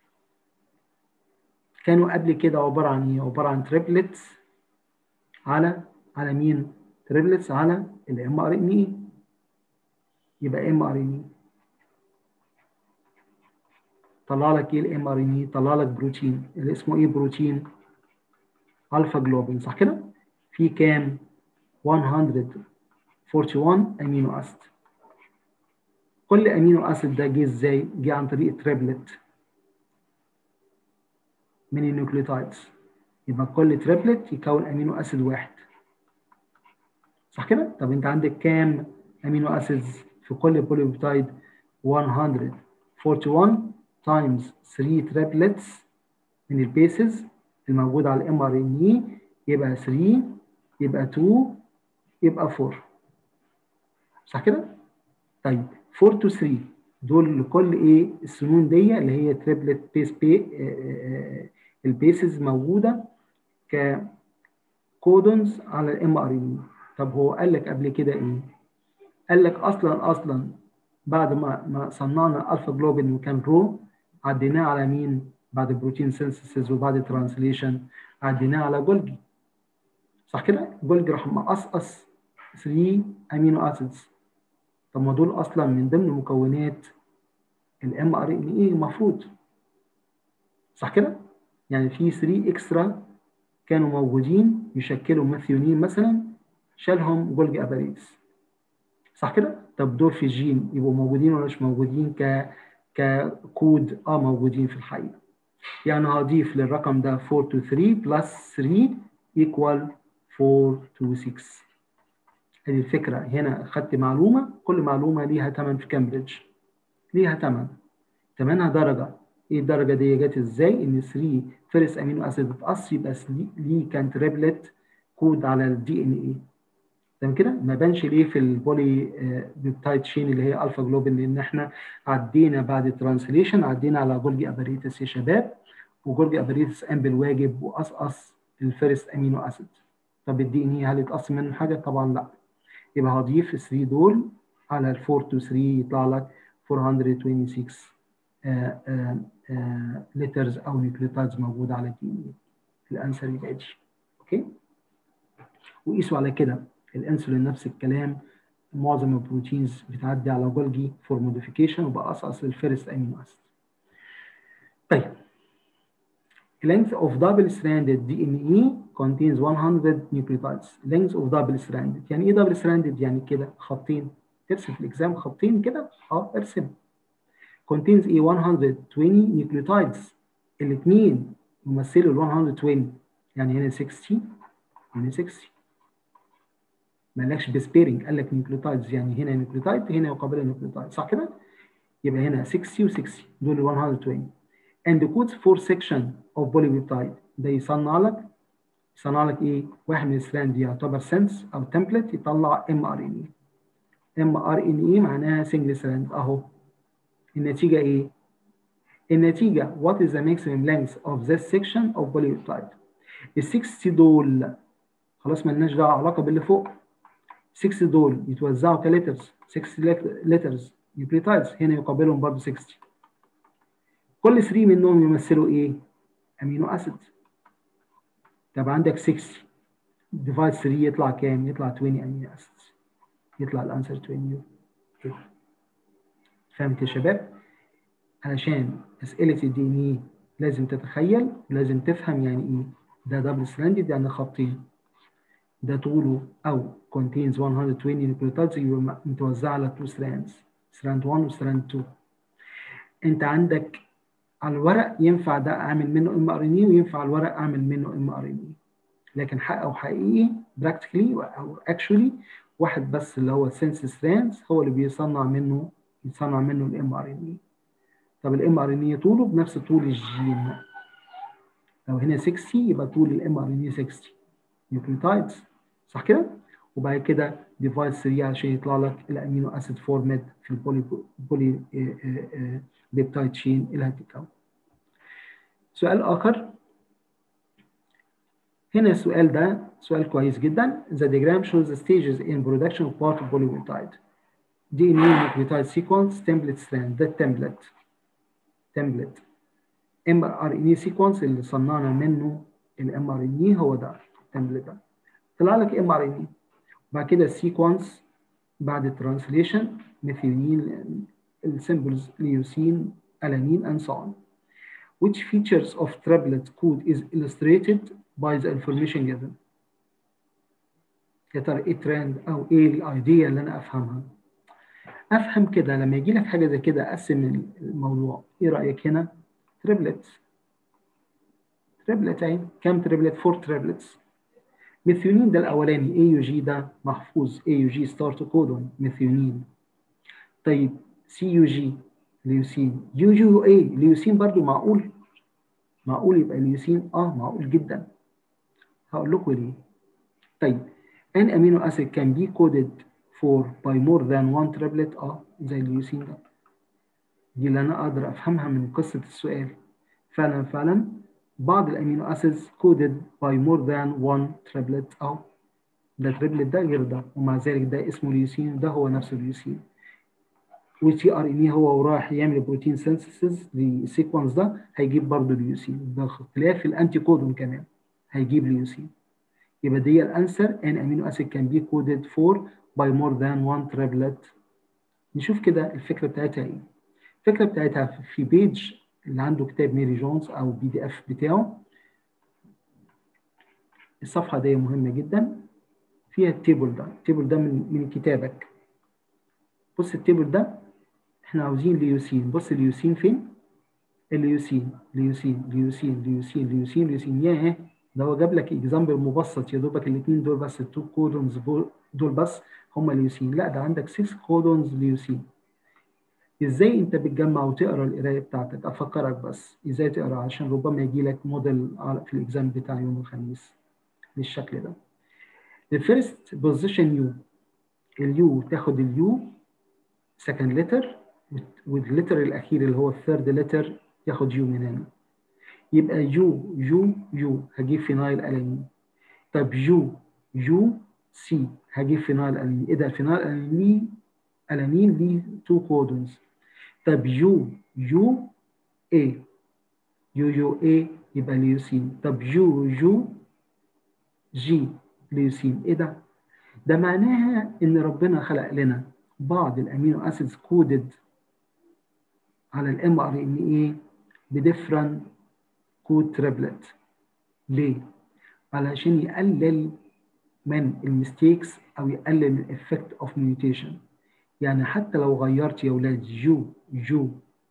كانوا قبل كده عبارة عن إيه؟ عبارة عن تريبلتس على على مين؟ تريبلتس على الام ار ان اي يبقى ام ار ان اي طلع لك ايه الام ار ان اي طلع لك بروتين اللي اسمه ايه بروتين الفا جلوبين صح كده في كام 141 امينو اسيد كل امينو اسيد ده جه ازاي جه عن طريق تريبلت من النيوكليوتايدز يبقى كل تريبلت يكون امينو اسيد واحد صح كده طب انت عندك كام امينو اسيدز في كل بوليبيبتايد 141 تايمز 3 تريبلتس من البيسز الموجود على الام ار ان اي يبقى 3 يبقى 2 يبقى 4 صح كده؟ طيب 4 to 3 دول لكل ايه السنون دي اللي هي تريبلت بيس بي البيسز موجوده ككودونز على الام ار ان اي طب هو قال لك قبل كده ايه؟ قال لك اصلا اصلا بعد ما ما صنعنا الفا جلوبين وكان رو عديناه على مين؟ بعد بروتين سينثيسيس وبعد ترانسليشن عديناه على جولجي صح كده؟ جولجي راح مقصقص 3 امينو اسيدز طب ما دول اصلا من ضمن مكونات الام ار ان اي المفروض صح كده؟ يعني في 3 اكسترا كانوا موجودين يشكلوا ميثيونين مثلا شالهم جولجي اباريتس صح كده؟ طب دول في الجين يبقوا موجودين ولا مش موجودين ك ككود اه موجودين في الحقيقه. يعني هضيف للرقم ده 4 to 3 بلس 3 equal 4 to 6. هذه الفكره هنا خدت معلومه كل معلومه ليها ثمن في كامبريدج. ليها ثمن. ثمنها درجه. ايه الدرجه دي جت ازاي؟ ان 3 فيرست امينو اسيد اتقص يبقى ليه كان تريبلت كود على الدي ان اي. تمام كده ما بانش ليه في البولي بيبتايد شين اللي هي الفا جلوبين لان احنا عدينا بعد الترانسليشن عدينا على جولجي اباريتس يا شباب وجولجي اباريتس قام بالواجب وقصقص الفيرست امينو اسيد طب الدي ان اي هل يتقسم منه حاجه طبعا لا يبقى هضيف ال 3 دول على ال 4 to 3 يطلع لك 426 لترز او نيوكليوتايدز موجوده على الدي ان اي الانسر يبقى دي اوكي وقيسوا على كده الانسولين نفس الكلام معظم البروتينز بتعدي على جولجي فور موديفيكيشن وبقى اصل الفيرست امينو اسيد طيب length of double stranded DNA contains 100 nucleotides length of double stranded يعني ايه double stranded يعني كده خطين ترسم في الاكزام خطين كده اه ارسم contains ايه 120 nucleotides الاثنين يمثلوا ال 120 يعني هنا 60 هنا 60 ما قالكش بسبيرنج قال لك نيوكليوتايدز يعني هنا نيوكليوتايد هنا يقابلها نيوكليوتايد صح كده؟ يبقى هنا 60 و60 دول 120 and codes for section of polypeptide ده يصنع لك يصنع لك ايه؟ واحد من الستراند يعتبر سنس او تمبلت يطلع ام ار ان اي ام ار ان اي معناها سنجل ستراند اهو النتيجه ايه؟ النتيجه what is the maximum length of this section of polypeptide ال 60 دول خلاص مالناش دعوه علاقه باللي فوق 6 دول يتوزعوا كليترز 6 لترز نيوكليوتايدز هنا يقابلهم برضه 60 كل 3 منهم يمثلوا ايه؟ امينو اسيد طب عندك 60 ديفايد 3 يطلع كام؟ يطلع 20 امينو اسيد يطلع الانسر 20 يو فهمت يا شباب؟ علشان اسئله الدي ان اي لازم تتخيل ولازم تفهم يعني ايه ده دبل ستراندد يعني خطين ده طوله او contains 120 نيوكليوتايدز يبقى متوزعه على 2 strands strand 1 وستراند 2 انت عندك على الورق ينفع ده اعمل منه ام ار ان اي وينفع على الورق اعمل منه ام ار ان اي لكن حق او حقيقي براكتيكلي او اكشولي واحد بس اللي هو سنس ستراندز هو اللي بيصنع منه يصنع منه الام ار ان اي طب الام ار ان اي طوله بنفس طول الجين لو هنا 60 يبقى طول الام ار ان اي 60 نيوكليوتايدز صح كده؟ وبعد كده ديفايد 3 عشان يطلع لك الامينو اسيد فورمات في البولي بولي بيبتايد تشين اللي هتتكون. سؤال اخر هنا السؤال ده سؤال كويس جدا. The diagram shows the stages in production of part of polypeptide. DNA nucleotide sequence template strand ده التمبلت template mRNA sequence اللي صنعنا منه الام ار ان اي هو ده التمبلت ده. طلع لك ام ار ان اي بعد كده السيكونس بعد الترانسليشن ميثيونين السيمبلز ليوسين الانين and so on which features of triplet code is illustrated by the information given يا ترى ايه ترند او ايه الايديا اللي انا افهمها افهم كده لما يجي لك حاجه زي كده اقسم الموضوع ايه رايك هنا تريبلت تريبلت اهي كام تريبلت فور تريبلتس ميثيونين ده الاولاني اي يو جي ده محفوظ اي يو جي ستارت كودون ميثيونين طيب سي يو جي ليوسين يو يو اي ليوسين برضو معقول معقول يبقى ليوسين اه معقول جدا هقول لكم ليه طيب ان امينو اسيد كان بي كودد فور باي مور ذان وان تريبلت اه زي الليوسين ده دي اللي انا اقدر افهمها من قصه السؤال فعلا فعلا بعض الامينو اسيدز كودد باي مور ذان وان تريبلت اهو ده تريبلت ده غير ده ومع ذلك ده اسمه ليوسين ده هو نفسه اليوسين والتي ار ان اي هو وراح يعمل بروتين سينثيسيس للسيكونس ده هيجيب برضه ليوسين ده اختلاف الانتي كودون كمان هيجيب ليوسين يبقى دي الانسر ان امينو اسيد كان بي كودد فور باي مور ذان وان تريبلت نشوف كده الفكره بتاعتها ايه الفكره بتاعتها في بيج اللي عنده كتاب ميري جونز او بي دي اف بتاعه الصفحه دي مهمه جدا فيها التيبل ده التيبل ده من من كتابك بص التيبل ده احنا عاوزين ليوسين بص اليوسين فين الليوسين ليوسين ليوسين ليوسين ليوسين ليوسين ياه ده هو جاب لك اكزامبل مبسط يا دوبك الاثنين دول بس التو كودونز دول بس هم ليوسين لا ده عندك 6 كودونز ليوسين ازاي انت بتجمع وتقرا القرايه بتاعتك افكرك بس ازاي تقرا عشان ربما يجي لك موديل في الاكزام بتاع يوم الخميس بالشكل ده الفيرست بوزيشن يو اليو تاخد اليو سكند لتر واللتر الاخير اللي هو الثيرد لتر ياخد يو من هنا يبقى يو يو يو هجيب فينايل الانين طب يو يو سي هجيب فينال الانين ايه ده الفينال الانين الانين ليه تو كودونز طب يو يو اي يو يو اي يبقى ليوسين طب يو يو جي ليوسين ايه ده ده معناها ان ربنا خلق لنا بعض الامينو اسيدز كودد على الام ار ان ايه بديفرنت كود تريبلت ليه علشان يقلل من الميستيكس او يقلل من الافكت اوف ميوتيشن يعني حتى لو غيرت يا اولاد جو جو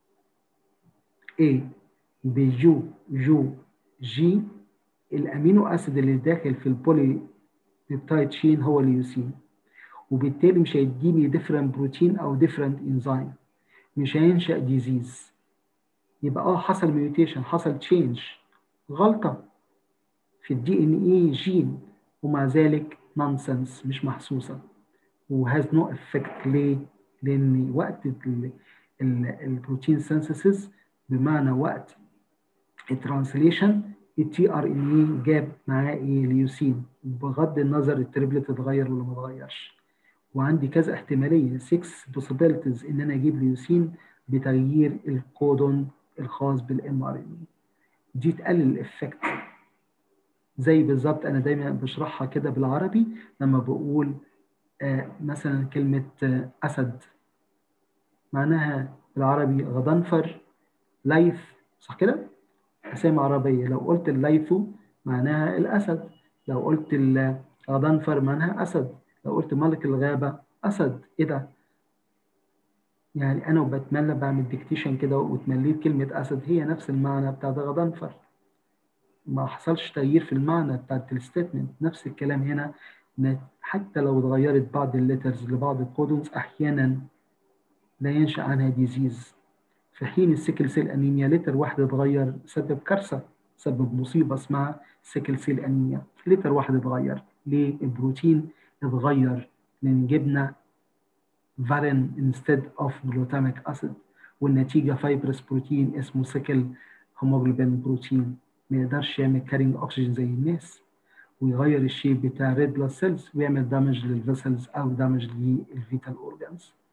A بجو جو جي الامينو اسيد اللي داخل في البولي بيبتايد شين هو اليوسين وبالتالي مش هيديني ديفرنت بروتين او ديفرنت انزيم مش هينشا ديزيز يبقى اه حصل ميوتيشن حصل تشينج غلطه في الدي ان اي جين ومع ذلك نونسنس مش محسوسه وهاز نو افكت ليه؟ لان وقت البروتين سينثيسيس بمعنى وقت الترانسليشن التي ار ان اي جاب معاه ايه ليوسين بغض النظر التريبلت اتغير ولا ما اتغيرش وعندي كذا احتماليه 6 possibilities ان انا اجيب ليوسين بتغيير الكودون الخاص بالام ار ان دي تقلل الافكت زي بالظبط انا دايما بشرحها كده بالعربي لما بقول آه مثلا كلمه آه اسد معناها بالعربي غضنفر ليث صح كده اسامي عربيه لو قلت الليثو معناها الاسد لو قلت الغضنفر معناها اسد لو قلت ملك الغابه اسد ايه ده يعني انا وبتملى بعمل ديكتيشن كده وتمليت كلمه اسد هي نفس المعنى بتاع ده غضنفر ما حصلش تغيير في المعنى بتاع الستيتمنت نفس الكلام هنا حتى لو اتغيرت بعض الليترز لبعض الكودونز احيانا لا ينشا عنها ديزيز في حين السيكل سيل انيميا لتر واحد اتغير سبب كارثه سبب مصيبه اسمها سيكل سيل انيميا لتر واحد اتغير ليه البروتين اتغير لان جبنا فارين instead of glutamic acid والنتيجه فايبرس بروتين اسمه سيكل هيموجلوبين بروتين ما يقدرش يعمل كارينج اكسجين زي الناس ويغير الشيب بتاع ريد بلاد سيلز ويعمل دامج للفيسلز او دامج للفيتال اورجانز